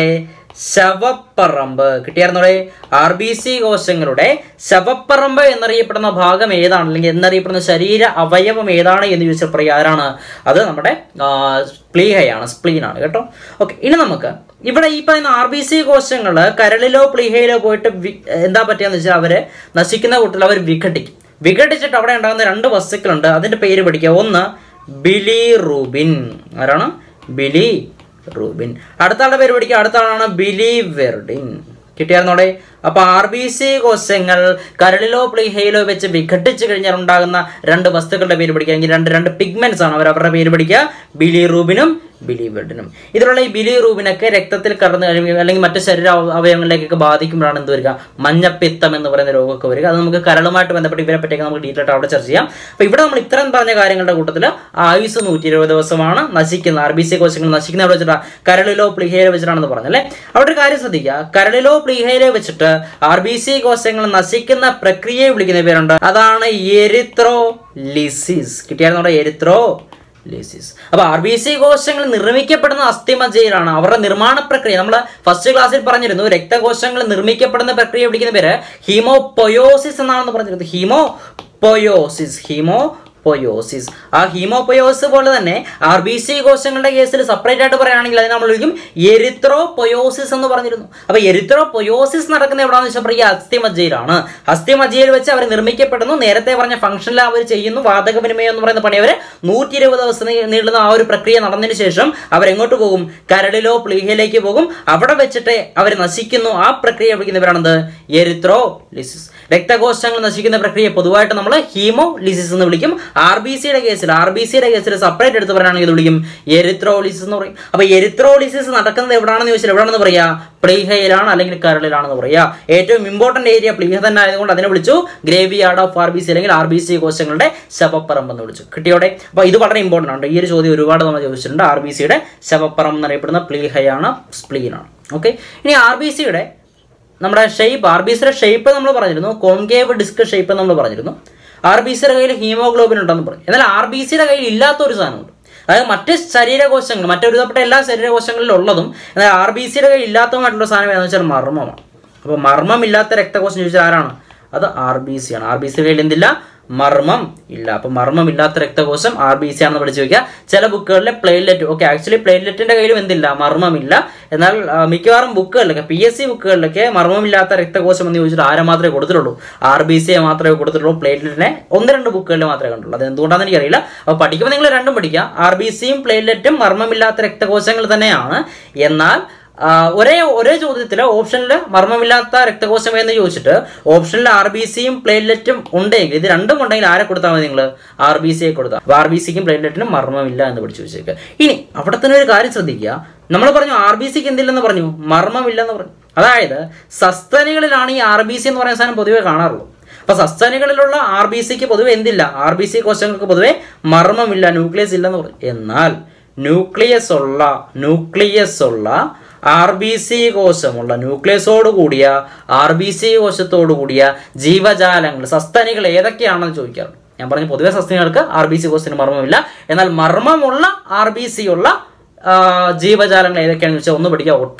ശവപ്പറമ്പ് കിട്ടിയായിരുന്നോടെ ആർ ബി സി കോശങ്ങളുടെ ശവപ്പറമ്പ് എന്നറിയപ്പെടുന്ന ഭാഗം ഏതാണ് അല്ലെങ്കിൽ എന്നറിയപ്പെടുന്ന ശരീര അവയവം ഏതാണ് എന്ന് ചോദിച്ചാൽ പറയുക ആരാണ് അത് നമ്മുടെ പ്ലീഹയാണ് സ്പ്ലീനാണ് കേട്ടോ ഓക്കെ ഇനി നമുക്ക് ഇവിടെ ഈ പറയുന്ന ആർ ബി സി കോശങ്ങൾ കരളിലോ പ്ലീഹയിലോ പോയിട്ട് വി- എന്താ പറ്റിയെന്ന് വെച്ചാൽ അവര് നശിക്കുന്ന കൂട്ടത്തിൽ അവർ വിഘടിക്കും വിഘടിച്ചിട്ട് അവിടെ ഉണ്ടാകുന്ന രണ്ട് വസ്തുക്കളുണ്ട് അതിന്റെ പേര് പഠിക്കുക ഒന്ന് ബിലി റൂബിൻ ആരാണ് ബിലി റൂബിൻ അടുത്ത ആളുടെ പേര് പഠിക്കുക അടുത്ത ആളാണ് ബിലി വെർഡിൻ കിട്ടിയായിരുന്നോടെ അപ്പൊ ആർ ബി സി കോശങ്ങൾ കരളിലോ പ്ലീഹയിലോ വെച്ച് വിഘടിച്ചു കഴിഞ്ഞാൽ ഉണ്ടാകുന്ന രണ്ട് വസ്തുക്കളുടെ പേര് പഠിക്കുക അല്ലെങ്കിൽ രണ്ട് രണ്ട് പിഗ്മെന്റ്സ് ആണ് അവർ അവരുടെ പേര് പഠിക്കുക ബിലി റൂബിനും ബിലി വെർഡിനും ഇതിലുള്ള ഈ ബിലി റൂബിനൊക്കെ രക്തത്തിൽ കടന്നു കഴിയുമ്പോൾ അല്ലെങ്കിൽ മറ്റു ശരീര അവ- അവയവങ്ങളിലേക്കൊക്കെ ബാധിക്കുമ്പോഴാണ് എന്ത് വരിക മഞ്ഞപ്പിത്തം എന്ന് പറയുന്ന രോഗമൊക്കെ വരിക അത് നമുക്ക് കരളുമായിട്ട് ബന്ധപ്പെട്ട് ഇവരെ പറ്റിയൊക്കെ നമുക്ക് ഡീറ്റെയിൽ ആയിട്ട് അവിടെ ചർച്ച ചെയ്യാം അപ്പൊ ഇവിടെ നമ്മൾ ഇത്രയും പറഞ്ഞ കാര്യങ്ങളുടെ കൂട്ടത്തിൽ ആയുസ് നൂറ്റി ഇരുപത് ദിവസമാണ് നശിക്കുന്ന ആർ ബി സി കോശങ്ങൾ നശിക്കുന്ന എവിടെ വെച്ചിട്ടാ കരളിലോ പ്ലീഹയിലോ വെച്ചിട്ടാണെന്ന് പറഞ്ഞല്ലേ അവിടെ ഒരു കാര്യം ശ്രദ്ധിക്കുക കരളിലോ പ്ലീഹയിലോ വെച്ചിട്ട് ആർ ബി സി കോശങ്ങൾ നശിക്കുന്ന പ്രക്രിയയെ വിളിക്കുന്ന പേരുണ്ട് അതാണ് എരിത്രോ ലിസിസ് കിട്ടിയായിരുന്നു എരിത്രോ ലിസിസ് അപ്പൊ ആർ ബി സി കോശങ്ങൾ നിർമ്മിക്കപ്പെടുന്ന അസ്ഥിമജ്ജയിലാണ് അവരുടെ നിർമ്മാണ പ്രക്രിയ നമ്മൾ ഫസ്റ്റ് ക്ലാസ്സിൽ പറഞ്ഞിരുന്നു രക്തകോശങ്ങൾ നിർമ്മിക്കപ്പെടുന്ന പ്രക്രിയ വിളിക്കുന്ന പേര് ഹീമോപൊയോസിസ് എന്നാണെന്ന് പറഞ്ഞിരുന്നു ഹീമോ പൊയോസിസ് ഹീമോ പൊയോസിസ് ആ ഹീമോപൊയോസിസ് പോലെ തന്നെ ആർ ബി സി കോശങ്ങളുടെ കേസിൽ സെപ്പറേറ്റ് ആയിട്ട് പറയുകയാണെങ്കിൽ അതിനെ നമ്മൾ വിളിക്കും എരിത്രോ പൊയോസിസ് എന്ന് പറഞ്ഞിരുന്നു അപ്പൊ എരിത്രോ പൊയോസിസ് നടക്കുന്ന എവിടെയാണെന്ന് വെച്ചാൽ പറയുക അസ്ഥിമജ്ജയിലാണ് അസ്ഥിമജ്ജയിൽ വെച്ച് അവർ നിർമ്മിക്കപ്പെടുന്നു നേരത്തെ പറഞ്ഞ ഫംഗ്ഷനിൽ അവർ ചെയ്യുന്നു വാതക വിനിമയം എന്ന് പറയുന്ന പണി അവർ നൂറ്റി ഇരുപത് ദിവസം നീ- നീളുന്ന ആ ഒരു പ്രക്രിയ നടന്നതിന് ശേഷം അവരെങ്ങോട്ട് പോകും കരടിലോ പ്ലീഹയിലേക്ക് പോകും അവിടെ വെച്ചിട്ട് അവർ നശിക്കുന്നു ആ പ്രക്രിയ വിളിക്കുന്നവരാണെന്ത് എരിത്രോ ലിസിസ് രക്തകോശങ്ങൾ നശിക്കുന്ന പ്രക്രിയ പൊതുവായിട്ട് നമ്മൾ ഹീമോ ലിസിസ് എന്ന് വിളിക്കും ആർ ബി സിയുടെ കേസിൽ ആർ ബി സിയുടെ കേസിൽ സെപ്പറേറ്റ് എടുത്ത് പറയുകയാണെങ്കിൽ ഇത് വിളിക്കും എരിത്രോളിസിസ് എന്ന് പറയും അപ്പൊ എരിത്രോളിസിസ് നടക്കുന്നത് എവിടാണെന്ന് ചോദിച്ചാൽ എവിടാണെന്ന് പറയാ പ്ലീഹയിലാണ് അല്ലെങ്കിൽ കരളിലാണെന്ന് പറയാ ഏറ്റവും ഇമ്പോർട്ടന്റ് ഏരിയ പ്ലീഹ തന്നെ ആയതുകൊണ്ട് അതിനെ വിളിച്ചു graveyard of R B C അല്ലെങ്കിൽ ആർ ബി സി കോശങ്ങളുടെ ശവപ്പറമ്പ് എന്ന് വിളിച്ചു കിട്ടിയോടെ അപ്പൊ ഇത് വളരെ ഇമ്പോർട്ടന്റ് ആണ് ഈ ഒരു ചോദ്യം ഒരുപാട് നമ്മൾ ചോദിച്ചിട്ടുണ്ട് ആർ ബി സിയുടെ ശവപ്പറമ്പ് എന്നറിയപ്പെടുന്ന പ്ലീഹയാണ് സ്പ്ലീനാണ് ഓക്കെ ഇനി ആർ ബി സിയുടെ നമ്മുടെ ഷേപ്പ് ആർ ബി സിയുടെ ഷേപ്പ് നമ്മൾ പറഞ്ഞിരുന്നു കോൺകേവ് ഡിസ്ക് ഷേപ്പ് നമ്മൾ പറഞ്ഞിരുന്നു ആർ ബി സിയുടെ കയ്യിൽ ഹീമോഗ്ലോബിൻ ഉണ്ടെന്ന് പറഞ്ഞു എന്നാൽ ആർ ബി സിയുടെ കയ്യിൽ ഇല്ലാത്ത ഒരു സാധനമുണ്ട് അതായത് മറ്റ് ശരീരകോശങ്ങൾ മറ്റൊരുതപ്പെട്ട എല്ലാ ശരീരകോശങ്ങളിലും ഉള്ളതും എന്നാൽ ആർ ബി സിയുടെ കയ്യിൽ ഇല്ലാത്തതുമായിട്ടുള്ള സാധനം ഏതെന്ന് വെച്ചാൽ മർമ്മമാണ് അപ്പോൾ മർമ്മമില്ലാത്ത രക്തകോശം ചോദിച്ചാൽ ആരാണ് അത് ആർ ബി സി ആണ് ആർ ബി സിയുടെ കയ്യിൽ എന്തില്ല മർമ്മം ഇല്ല അപ്പൊ മർമ്മമില്ലാത്ത രക്തകോശം ആർ ബി സി ആണെന്ന് പഠിച്ചു വെക്കുക ചില ബുക്കുകളിലെ പ്ലേറ്റ്ലെറ്റ് ഓക്കെ ആക്ച്വലി പ്ലേറ്റ്ലെറ്റിന്റെ കയ്യിലും എന്തില്ല മർമ്മമില്ല എന്നാൽ ആ, മിക്കവാറും ബുക്കുകളിലൊക്കെ പി എസ് സി ബുക്കുകളിലൊക്കെ മർമ്മമില്ലാത്ത രക്തകോശം എന്ന് ചോദിച്ചിട്ട് ആരെ മാത്രമേ കൊടുത്തിട്ടുള്ളൂ ആർ ബി സിയെ മാത്രമേ കൊടുത്തിട്ടുള്ളൂ പ്ലേറ്റ്ലെറ്റിനെ ഒന്ന് രണ്ട് ബുക്കുകളിൽ മാത്രമേ കണ്ടുള്ളൂ അത് എന്തുകൊണ്ടാണെന്ന് എനിക്കറിയില്ല അപ്പോൾ പഠിക്കുമ്പോൾ നിങ്ങൾ രണ്ടും പഠിക്കുക ആർ ബി സിയും പ്ലേറ്റ്ലെറ്റും മർമ്മമില്ലാത്ത രക്തകോശങ്ങൾ തന്നെയാണ് എന്നാൽ ആ, ഒരേ ഒരേ ചോദ്യത്തിൽ ഓപ്ഷനിൽ മർമ്മമില്ലാത്ത രക്തകോശം എന്ന് ചോദിച്ചിട്ട് ഓപ്ഷനിൽ ആർ ബി സിയും പ്ലേറ്റ്ലെറ്റും ഉണ്ടെങ്കിൽ ഇത് രണ്ടും ഉണ്ടെങ്കിൽ ആരെ കൊടുത്താൽ മതി നിങ്ങൾ ആർ ബി സിയെ കൊടുത്താൽ അപ്പോൾ ആർ ബി സിക്കും പ്ലേറ്റ്ലെറ്റിനും മർമ്മമില്ല എന്ന് പഠിച്ചു വെച്ചേക്ക് ഇനി അവിടെ തന്നെ ഒരു കാര്യം ശ്രദ്ധിക്കുക നമ്മൾ പറഞ്ഞു ആർ ബി സിക്ക് എന്തില്ലെന്ന് പറഞ്ഞു മർമ്മമില്ലെന്ന് പറഞ്ഞു അതായത് സസ്തനികളിലാണ് ഈ ആർ ബി സി എന്ന് പറയുന്ന സാധനം പൊതുവെ കാണാറുള്ളൂ അപ്പൊ സസ്തനികളിലുള്ള ആർ ബി സിക്ക് പൊതുവെ എന്തില്ല ആർ ബി സി കോശങ്ങൾക്ക് പൊതുവെ മർമ്മമില്ല ന്യൂക്ലിയസ് ഇല്ലെന്ന് പറയും എന്നാൽ ന്യൂക്ലിയസ് ഉള്ള ന്യൂക്ലിയസ് ഉള്ള ആർ ബി സി കോശമുള്ള ന്യൂക്ലിയസോട് കൂടിയ ആർ ബി സി കോശത്തോടു കൂടിയ ജീവജാലങ്ങൾ സസ്തനികൾ ഏതൊക്കെയാണെന്ന് ചോദിക്കാറുണ്ട് ഞാൻ പറഞ്ഞു പൊതുവെ സസ്തനികൾക്ക് ആർ ബി സി കോശത്തിന് മർമ്മമില്ല എന്നാൽ മർമ്മമുള്ള ആർ ബി സി ഉള്ള ആ, ജീവജാലങ്ങൾ ഏതൊക്കെയാണെന്ന് വെച്ചാൽ ഒന്ന് പഠിക്കുക ഒട്ടകം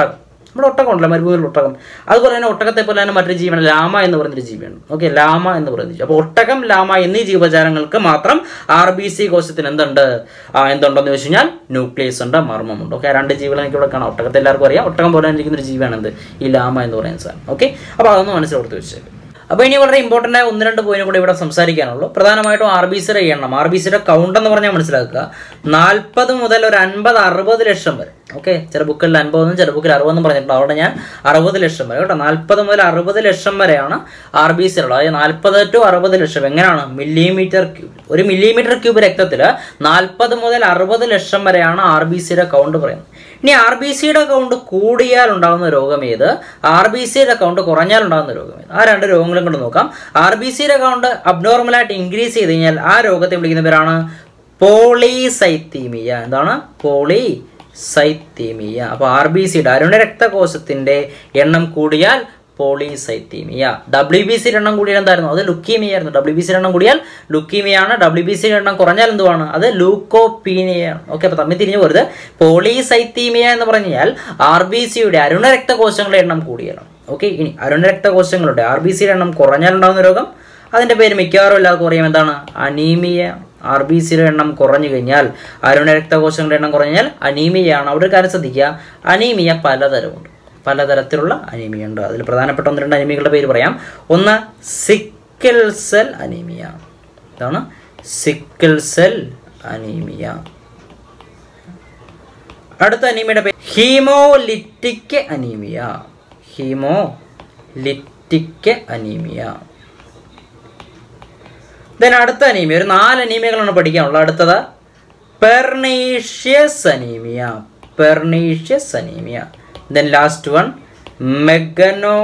നമ്മുടെ ഒട്ടകം ഉണ്ടല്ലോ മരുഭൂമിയിൽ ഒട്ടകം അതുപോലെ തന്നെ ഒട്ടകത്തെ പോലെ തന്നെ മറ്റൊരു ജീവൻ ലാമ എന്ന് പറയുന്നൊരു ജീവിയാണ് ഓക്കെ ലാമ എന്ന് പറയുന്ന ജീവി അപ്പോൾ ഒട്ടകം ലാമ എന്നീ ജീവജാലങ്ങൾക്ക് മാത്രം ആർ ബി സി കോശത്തിന് എന്തുണ്ട് ആ, എന്തുണ്ടെന്ന് ചോദിച്ചു കഴിഞ്ഞാൽ ന്യൂക്ലിയസ് ഉണ്ട് മർമ്മമുണ്ട് ഓക്കെ രണ്ട് ജീവികളെ എനിക്ക് ഇവിടെ കാണാം ഒട്ടകത്തെ എല്ലാവർക്കും അറിയാം ഒട്ടകം പോലെ തന്നെ ഇരിക്കുന്ന ഒരു ജീവിയാണ് എന്ത് ഈ ലാമ എന്ന് പറയുന്ന സാധനം ഓക്കെ അപ്പോൾ അതൊന്ന് മനസ്സിലോർത്ത് വെച്ചേക്കും അപ്പോൾ ഇനി വളരെ ഇമ്പോർട്ടൻ്റ് ആയ ഒന്ന് രണ്ട് പോയിന്റ് കൂടി ഇവിടെ സംസാരിക്കാനുള്ളൂ പ്രധാനമായിട്ടും ആർ ബി സിയുടെ എണ്ണം ആർ ബി സിയുടെ കൗണ്ട് എന്ന് പറഞ്ഞാൽ മനസ്സിലാക്കുക നാൽപ്പത് മുതൽ ഒരു അൻപത് അറുപത് ലക്ഷം വരെ ഓക്കെ ചില ബുക്കിൽ അൻപതെന്നും ചില ബുക്കിൽ അറുപതെന്നും പറഞ്ഞിട്ടുണ്ട് അവിടെ ഞാൻ അറുപത് ലക്ഷം വരെ കേട്ടോ നാൽപ്പത് മുതൽ അറുപത് ലക്ഷം വരെയാണ് ആർ ബി സി ഉള്ളത് അതായത് നാൽപ്പത് ടു അറുപത് ലക്ഷം എങ്ങനെയാണ് മില്ലിമീറ്റർ ക്യൂബ് ഒരു മില്ലിമീറ്റർ ക്യൂബ് രക്തത്തിൽ നാൽപ്പത് മുതൽ അറുപത് ലക്ഷം വരെയാണ് ആർ ബി സിയുടെ കൗണ്ട് പറയുന്നത് ഇനി ആർ ബി സിയുടെ കൗണ്ട് കൂടിയാൽ ഉണ്ടാകുന്ന രോഗം ഏത് ആർ ബി സിയുടെ കൗണ്ട് കുറഞ്ഞാൽ ഉണ്ടാകുന്ന രോഗം ഏത് ആ രണ്ട് രോഗങ്ങളും കൊണ്ട് നോക്കാം ആർ ബി സിയുടെ കൗണ്ട് അബ്നോർമലായിട്ട് ഇൻക്രീസ് ചെയ്ത് കഴിഞ്ഞാൽ ആ രോഗത്തെ വിളിക്കുന്ന പേരാണ് പോളിസൈത്തീമിയ എന്താണ് പോളി സൈത്തീമിയ അപ്പോൾ ആർ ബി സിയുടെ അരുണ രക്തകോശത്തിന്റെ എണ്ണം കൂടിയാൽ പോളിസൈത്തീമിയ ഡബ്ല്യു ബി സിയുടെ എണ്ണം കൂടിയാൽ എന്തായിരുന്നു അത് ലുക്കീമിയ ആയിരുന്നു ഡബ്ല്യു ബി സിയുടെ എണ്ണം കൂടിയാൽ ലുക്കീമിയാണ് ഡബ്ല്യു ബി സിയുടെ എണ്ണം കുറഞ്ഞാൽ എന്തുവാണ് അത് ലൂക്കോപീനിയാണ് ഓക്കെ അപ്പോൾ തമ്മിൽ തിരിഞ്ഞു പോരുത് പോളിസൈത്തീമിയ എന്ന് പറഞ്ഞാൽ ആർ ബി സിയുടെ അരുണ രക്തകോശങ്ങളുടെ എണ്ണം കൂടിയാലാണ് ഓക്കെ ഇനി അരുണ രക്തകോശങ്ങളുടെ ആർ ബി സിയുടെ എണ്ണം കുറഞ്ഞാൽ ഉണ്ടാകുന്ന രോഗം അതിന്റെ പേര് മിക്കവാറും എല്ലാവർക്കും അറിയാം എന്താണ് അനീമിയ ആർ ബി സിയുടെ എണ്ണം കുറഞ്ഞു കഴിഞ്ഞാൽ അരുണ രക്തകോശങ്ങളുടെ എണ്ണം കുറഞ്ഞാൽ അനീമിയയാണ് അവിടെ ഒരു കാര്യം ശ്രദ്ധിക്കുക അനീമിയ പലതരമുണ്ട് പലതരത്തിലുള്ള അനീമിയ ഉണ്ട് അതിൽ പ്രധാനപ്പെട്ട ഒന്ന് രണ്ട് അനീമികളുടെ പേര് പറയാം ഒന്ന് സിക്കിൾ സെൽ അനീമിയ ഇതാണ് സിക്കിൾ സെൽ അനീമിയ അടുത്ത അനീമിയുടെ പേര് haemolytic anaemia haemolytic anaemia then അടുത്ത അനീമിയ ഒരു നാല് അനീമിയകളാണ് പഠിക്കാനുള്ളത് അടുത്തത് pernicious anaemia pernicious anaemia then last one 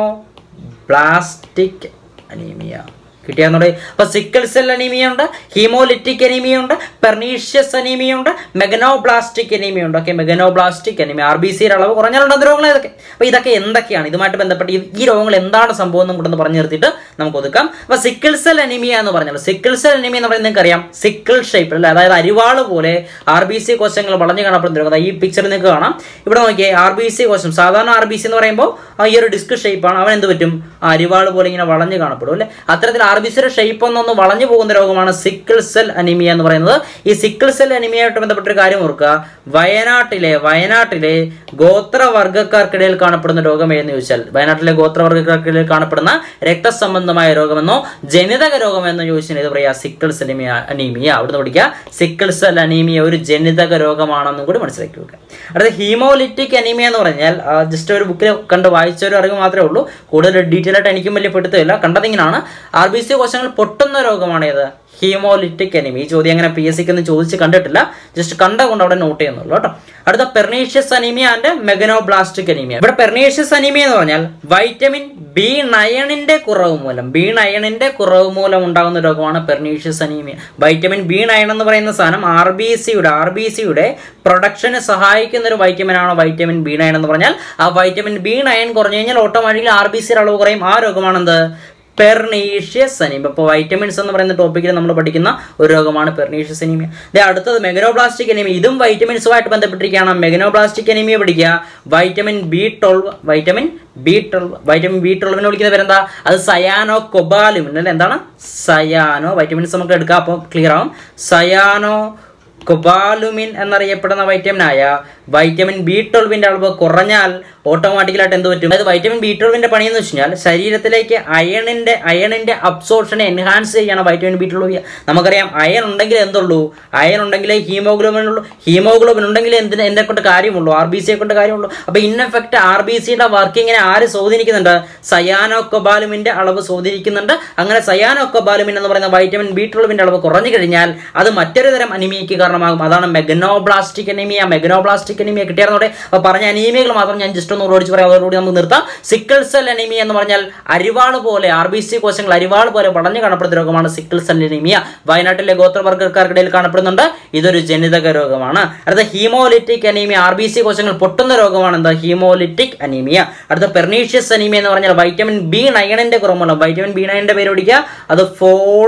megaloblastic anaemia കിട്ടിയാന്നോടെ അപ്പൊ സിക്കിൾ സെൽ അനീമിയ ഉണ്ട് ഹീമോലിറ്റിക് അനീമിയ ഉണ്ട് പെർണീഷ്യസ് അനീമിയ ഉണ്ട് മെഗനോബ്ലാസ്റ്റിക് അനീമിയ ഉണ്ട് okay megaloblastic anaemia R B സിയുടെ അളവ് കുറഞ്ഞാലുണ്ടാകുന്ന രോഗങ്ങൾ ഏതൊക്കെ അപ്പൊ ഇതൊക്കെ എന്തൊക്കെയാണ് ഇതുമായിട്ട് ബന്ധപ്പെട്ട് ഈ- ഈ രോഗങ്ങൾ എന്താണ് സംഭവം എന്നും കൂടെ പറഞ്ഞു നിർത്തിയിട്ട് നമുക്ക് ഒതുക്കാം അപ്പൊ സിക്കിൾ സെൽ അനീമിയ എന്ന് പറഞ്ഞാൽ സിക്കിൾ സെൽ അനീമിയ എന്ന് പറയുന്നത് നിങ്ങൾക്ക് അറിയാം സിക്കിൾ ഷേപ്പ് അല്ലെ അതായത് അരിവാള് പോലെ ആർ ബി സി കോശങ്ങൾ വളഞ്ഞു കാണപ്പെടുന്ന രോഗം ദാ ഈ പിക്ചറിൽ നിങ്ങൾക്ക് കാണാം ഇവിടെ നോക്കിയേ ആർ ബി സി കോശം സാധാരണ ആർ ബി സി എന്ന് പറയുമ്പോൾ ആ ഈ ഒരു ഡിസ്ക് ഷേപ്പാണ് അവൻ എന്ത് പറ്റും ആ അരിവാള് പോലെ ഇങ്ങനെ വളഞ്ഞു കാണപ്പെടും അല്ലെ അത്തരത്തിൽ ആർ ബി സിയുടെ ഷേപ്പ് ഒന്നൊന്ന് വളഞ്ഞു പോകുന്ന രോഗമാണ് സിക്കിൾ സെൽ അനിമിയ എന്ന് പറയുന്നത് ഈ സിക്കിൾ സെൽ അനിമിയയായിട്ട് ബന്ധപ്പെട്ട ഒരു കാര്യം ഓർക്കുക വയനാട്ടിലെ വയനാട്ടിലെ ഗോത്രവർഗ്ഗക്കാർക്കിടയിൽ കാണപ്പെടുന്ന രോഗം ഏതെന്ന് ചോദിച്ചാൽ വയനാട്ടിലെ ഗോത്രവർഗ്ഗക്കാർക്കിടയിൽ കാണപ്പെടുന്ന രക്തസംബന്ധമായ രോഗമെന്നോ ജനിതക രോഗമെന്നോ ചോദിച്ചാൽ ഇത് പറയാ സിക്കിൾ സെൽ അനീമിയ അനീമിയ അവിടുന്ന് പഠിക്കുക സിക്കിൾ സെൽ അനീമിയ ഒരു ജനിതക രോഗമാണെന്നും കൂടി മനസ്സിലാക്കി വെക്കുക അടുത്ത ഹീമോലിറ്റിക് അനീമിയ എന്ന് പറഞ്ഞാൽ ജസ്റ്റ് ഒരു ബുക്കിൽ കണ്ട് വായിച്ച ഒരു അറിവ് മാത്രമേ ഉള്ളൂ കൂടുതൽ ഡീറ്റെയിൽ ആയിട്ട് എനിക്കും വലിയ പെടുത്തില്ല കണ്ടതിങ്ങനെയാണ് ആർ ബി സി കോശങ്ങൾ പൊട്ടുന്ന രോഗമാണ് ഏത് ഹീമോലിറ്റിക് അനീമിയ ഈ ചോദ്യം അങ്ങനെ പി എസ് സിക്ക് ഒന്നും ചോദിച്ച് കണ്ടിട്ടില്ല ജസ്റ്റ് കണ്ട കൊണ്ട് അവിടെ നോട്ട് ചെയ്യുന്നുള്ളൂ കേട്ടോ അടുത്ത pernicious anaemia and megaloblastic anaemia ഇവിടെ പെർണീഷ്യസ് അനീമിയ എന്ന് പറഞ്ഞാൽ വൈറ്റമിൻ ബി നയണിന്റെ കുറവ് മൂലം ബി നയണിന്റെ കുറവ് മൂലം ഉണ്ടാകുന്ന രോഗമാണ് pernicious anaemia vitamin B nine എന്ന് പറയുന്ന സാധനം ആർ ബി സിയുടെ ആർ ബി സിയുടെ പ്രൊഡക്ഷന് സഹായിക്കുന്ന ഒരു വൈറ്റമിൻ ആണ് വൈറ്റമിൻ ബി നയൻ എന്ന് പറഞ്ഞാൽ ആ വൈറ്റമിൻ ബി നയൻ കുറഞ്ഞു കഴിഞ്ഞാൽ ഓട്ടോമാറ്റിക്കലി ആർ ബി സിയുടെ അളവ് കുറയും ആ രോഗമാണെന്ത് പെർണീഷ്യസ് അനീമിയ ഇപ്പോൾ വൈറ്റമിൻസ് എന്ന് പറയുന്ന ടോപ്പിക്കിൽ നമ്മൾ പഠിക്കുന്ന ഒരു രോഗമാണ് പെർണീഷ്യസ് അനീമിയ ദേ അടുത്തത് മെഗനോബ്ലാസ്റ്റിക് അനീമിയ ഇതും വൈറ്റമിൻസുമായിട്ട് ബന്ധപ്പെട്ടിരിക്കുകയാണ് മെഗനോബ്ലാസ്റ്റിക് അനീമിയ പഠിക്കുക vitamin B twelve vitamin B twelve vitamin B ട്വൽവിനെ വിളിക്കുന്ന പേരെന്താ അത് സയാനോ കൊബാലുമിൻ അല്ലേ എന്താണ് സയാനോ വൈറ്റമിൻസ് നമുക്ക് എടുക്കാം അപ്പോൾ ക്ലിയർ ആവും സയാനോ കൊബാലുമിൻ എന്നറിയപ്പെടുന്ന വൈറ്റമിനായ വൈറ്റമിൻ ബി ട്വൽവിന്റെ അളവ് കുറഞ്ഞാൽ ഓട്ടോമാറ്റിക്കലായിട്ട് എന്ത് പറ്റും അതായത് വൈറ്റമിൻ ബി ട്വൽവിന്റെ പണി എന്ന് വെച്ച് കഴിഞ്ഞാൽ ശരീരത്തിലേക്ക് അയണിന്റെ അയണിന്റെ അബ്സോർപ്ഷനെ എൻഹാൻസ് ചെയ്യാണ് വൈറ്റമിൻ ബി ട്വൽവ് നമുക്കറിയാം അയൺ ഉണ്ടെങ്കിൽ എന്തുള്ളൂ അയൺ ഉണ്ടെങ്കിലേ ഹീമോഗ്ലോബിൻ ഉള്ളൂ ഹീമോഗ്ലോബിൻ ഉണ്ടെങ്കിൽ എന്തിന് എന്നെ കൊണ്ട് കാര്യമുള്ളൂ ആർ ബി സിയെ കൊണ്ട് കാര്യമുള്ളൂ അപ്പൊ ഇൻ എഫക്ട് ആർ ബി സിയുടെ വർക്കിങ്ങിനെ ആര് സ്വാധീനിക്കുന്നുണ്ട് സയാനോക്കൊബാലുമിന്റെ അളവ് സ്വാധീനിക്കുന്നുണ്ട് അങ്ങനെ സയാനോക്കൊബാലുമിൻ എന്ന് പറയുന്ന വൈറ്റമിൻ ബി ട്വൽവിന്റെ അളവ് കുറഞ്ഞു കഴിഞ്ഞാൽ അത് മറ്റൊരു തരം അനിമിയയ്ക്ക് കാരണമാകും അതാണ് മെഗനോബ്ലാസ്റ്റിക് അനീമിയ മെഗനോബ്ലാസ്റ്റിക് അനീമിയ കിട്ടിയായിരുന്നോടെ അപ്പൊ പറഞ്ഞ അനീമിയകൾ മാത്രം ഞാൻ ജസ്റ്റ് ഒന്ന് ഓടിച്ച് പറയാം അതോടുകൂടി നമുക്ക് നിർത്താം സിക്കിൾ സെൽ അനീമിയ എന്ന് പറഞ്ഞാൽ അരിവാള് പോലെ ആർ ബി സി കോശങ്ങൾ അരിവാള് പോലെ വളഞ്ഞു കാണപ്പെടുന്ന രോഗമാണ് സിക്കിൾ സെൽ അനീമിയ വയനാട്ടിലെ ഗോത്രവർഗ്ഗക്കാർക്കിടയിൽ കാണപ്പെടുന്നുണ്ട് ഇതൊരു ജനിതക രോഗമാണ് അടുത്ത haemolytic anaemia R B C കോശങ്ങൾ പൊട്ടുന്ന രോഗമാണ് എന്താ ഹീമോലിറ്റിക് അനീമിയ അടുത്ത പെർണീഷ്യസ് അനീമിയ എന്ന് പറഞ്ഞാൽ വൈറ്റമിൻ ബി നയണിന്റെ കുറവുമൂലം വൈറ്റമിൻ ബി നയണിന്റെ പേര് പിടിക്കുക അത് ഫോളിക്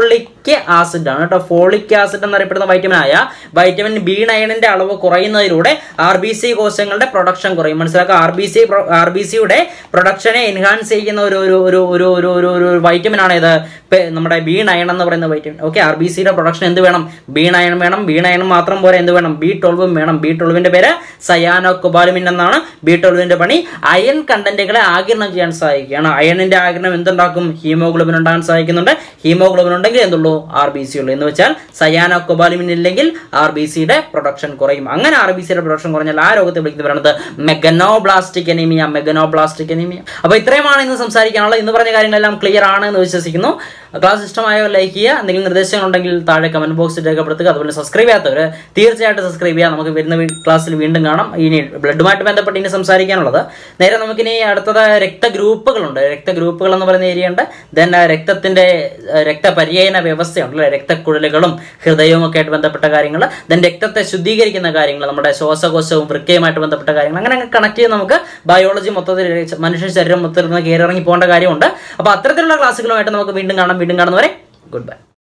ഫോളിക് ആസിഡ് ആണ് കേട്ടോ ഫോളിക് ആസിഡ് എന്നറിയപ്പെടുന്ന വൈറ്റമിൻ ആയ വൈറ്റമിൻ ബി നയനിന്റെ അളവ് കുറയുന്നതിലൂടെ ആർ ബി സി കോശങ്ങളുടെ പ്രൊഡക്ഷൻ കുറയും മനസ്സിലാക്കുക R B C R B സിയുടെ പ്രൊഡക്ഷനെ എൻഹാൻസ് ചെയ്യുന്ന ഒരു ഒരു ഒരു ഒരു ഒരു ഒരു ഒരു വൈറ്റമിൻ ആണ് ഇത് പെ- നമ്മുടെ ബി നയൻ എന്ന് പറയുന്ന വൈറ്റമിൻ ഓക്കെ ആർ ബി സിയുടെ പ്രൊഡക്ഷൻ എന്ത് വേണം ബി നയൻ വേണം ബി നയൻ മാത്രം പോലെ എന്ത് വേണം ബി ട്വൽവും വേണം ബി ട്വൽവിന്റെ പേര് സയാനോ കൊബാലുമിൻ എന്നാണ് ബി ട്വൽവിന്റെ പണി അയൺ കണ്ടന്റുകളെ ആകിരണം ചെയ്യാൻ സഹായിക്കുകയാണ് അയണിന്റെ ആകിരണം എന്തുണ്ടാക്കും ഹീമോഗ്ലോബിൻ ഉണ്ടാകാൻ സഹായിക്കുന്നുണ്ട് ഹീമോഗ്ലോബിൻ ഉണ്ടെങ്കിൽ എന്തുള്ളൂ ആർ ബി സി ഉള്ളൂ എന്ന് വെച്ചാൽ സയാനോ കൊബാലുമിൻ ഇല്ലെങ്കിൽ ആർ ബി സിയുടെ പ്രൊഡക്ഷൻ കുറയും അങ്ങനെ ആർ ബി സിയുടെ പ്രൊഡക്ഷൻ കുറഞ്ഞാൽ ആ രോഗത്തെ വിളിക്കുന്നത് പറയുന്നത് മെഗനോബ്ലാസ്റ്റിക് അനീമിയ മെഗനോബ്ലാസ്റ്റിക് അനീമിയ അപ്പോൾ ഇത്രയുമാണ് ഇന്ന് സംസാരിക്കാനുള്ളത് ഇന്ന് പറഞ്ഞ കാര്യങ്ങളെല്ലാം ക്ലിയർ ആണ് എന്ന് വിശ്വസിക്കുന്നു ക്ലാസ് ഇഷ്ടമായോ ലൈക്ക് ചെയ്യുക എന്തെങ്കിലും നിർദ്ദേശങ്ങൾ ഉണ്ടെങ്കിൽ താഴെ കമന്റ് ബോക്സിൽ രേഖപ്പെടുത്തുക അതുപോലെ സബ്സ്ക്രൈബ് ചെയ്യാത്തവർ തീർച്ചയായിട്ടും സബ്സ്ക്രൈബ് ചെയ്യുക നമുക്ക് വരുന്ന വീ- ക്ലാസ്സിൽ വീണ്ടും കാണാം ഇനി ബ്ലഡുമായിട്ട് ബന്ധപ്പെട്ട് ഇനി സംസാരിക്കാനുള്ളത് നേരെ നമുക്കിനി അടുത്തത് രക്തഗ്രൂപ്പുകളുണ്ട് രക്തഗ്രൂപ്പുകൾ എന്ന് പറയുന്ന ഏരിയ ഉണ്ട് ദെൻ രക്തത്തിന്റെ ഏഹ്, രക്തപര്യന വ്യവസ്ഥയുണ്ട് അല്ലേ രക്തക്കുഴലുകളും ഹൃദയവും ഒക്കെ ആയിട്ട് ബന്ധപ്പെട്ട കാര്യങ്ങൾ ദെൻ രക്തത്തെ ശുദ്ധീകരിക്കുന്ന കാര്യങ്ങൾ നമ്മുടെ ശ്വാസകോശവും വൃക്കയുമായിട്ട് ബന്ധപ്പെട്ട കാര്യങ്ങൾ അങ്ങനെ കണക്ട് ചെയ്ത് നമുക്ക് ബയോളജി മൊത്തത്തിൽ മനുഷ്യ ശരീരം മൊത്തത്തിൽ നിന്ന് കയറി ഇറങ്ങി പോകേണ്ട കാര്യമുണ്ട് അപ്പോൾ അത്തരത്തിലുള്ള ക്ലാസ്സുകളുമായിട്ട് നമുക്ക് വീണ്ടും കാണാം വീണ്ടും കാണുന്നവരെ ഗുഡ് ബൈ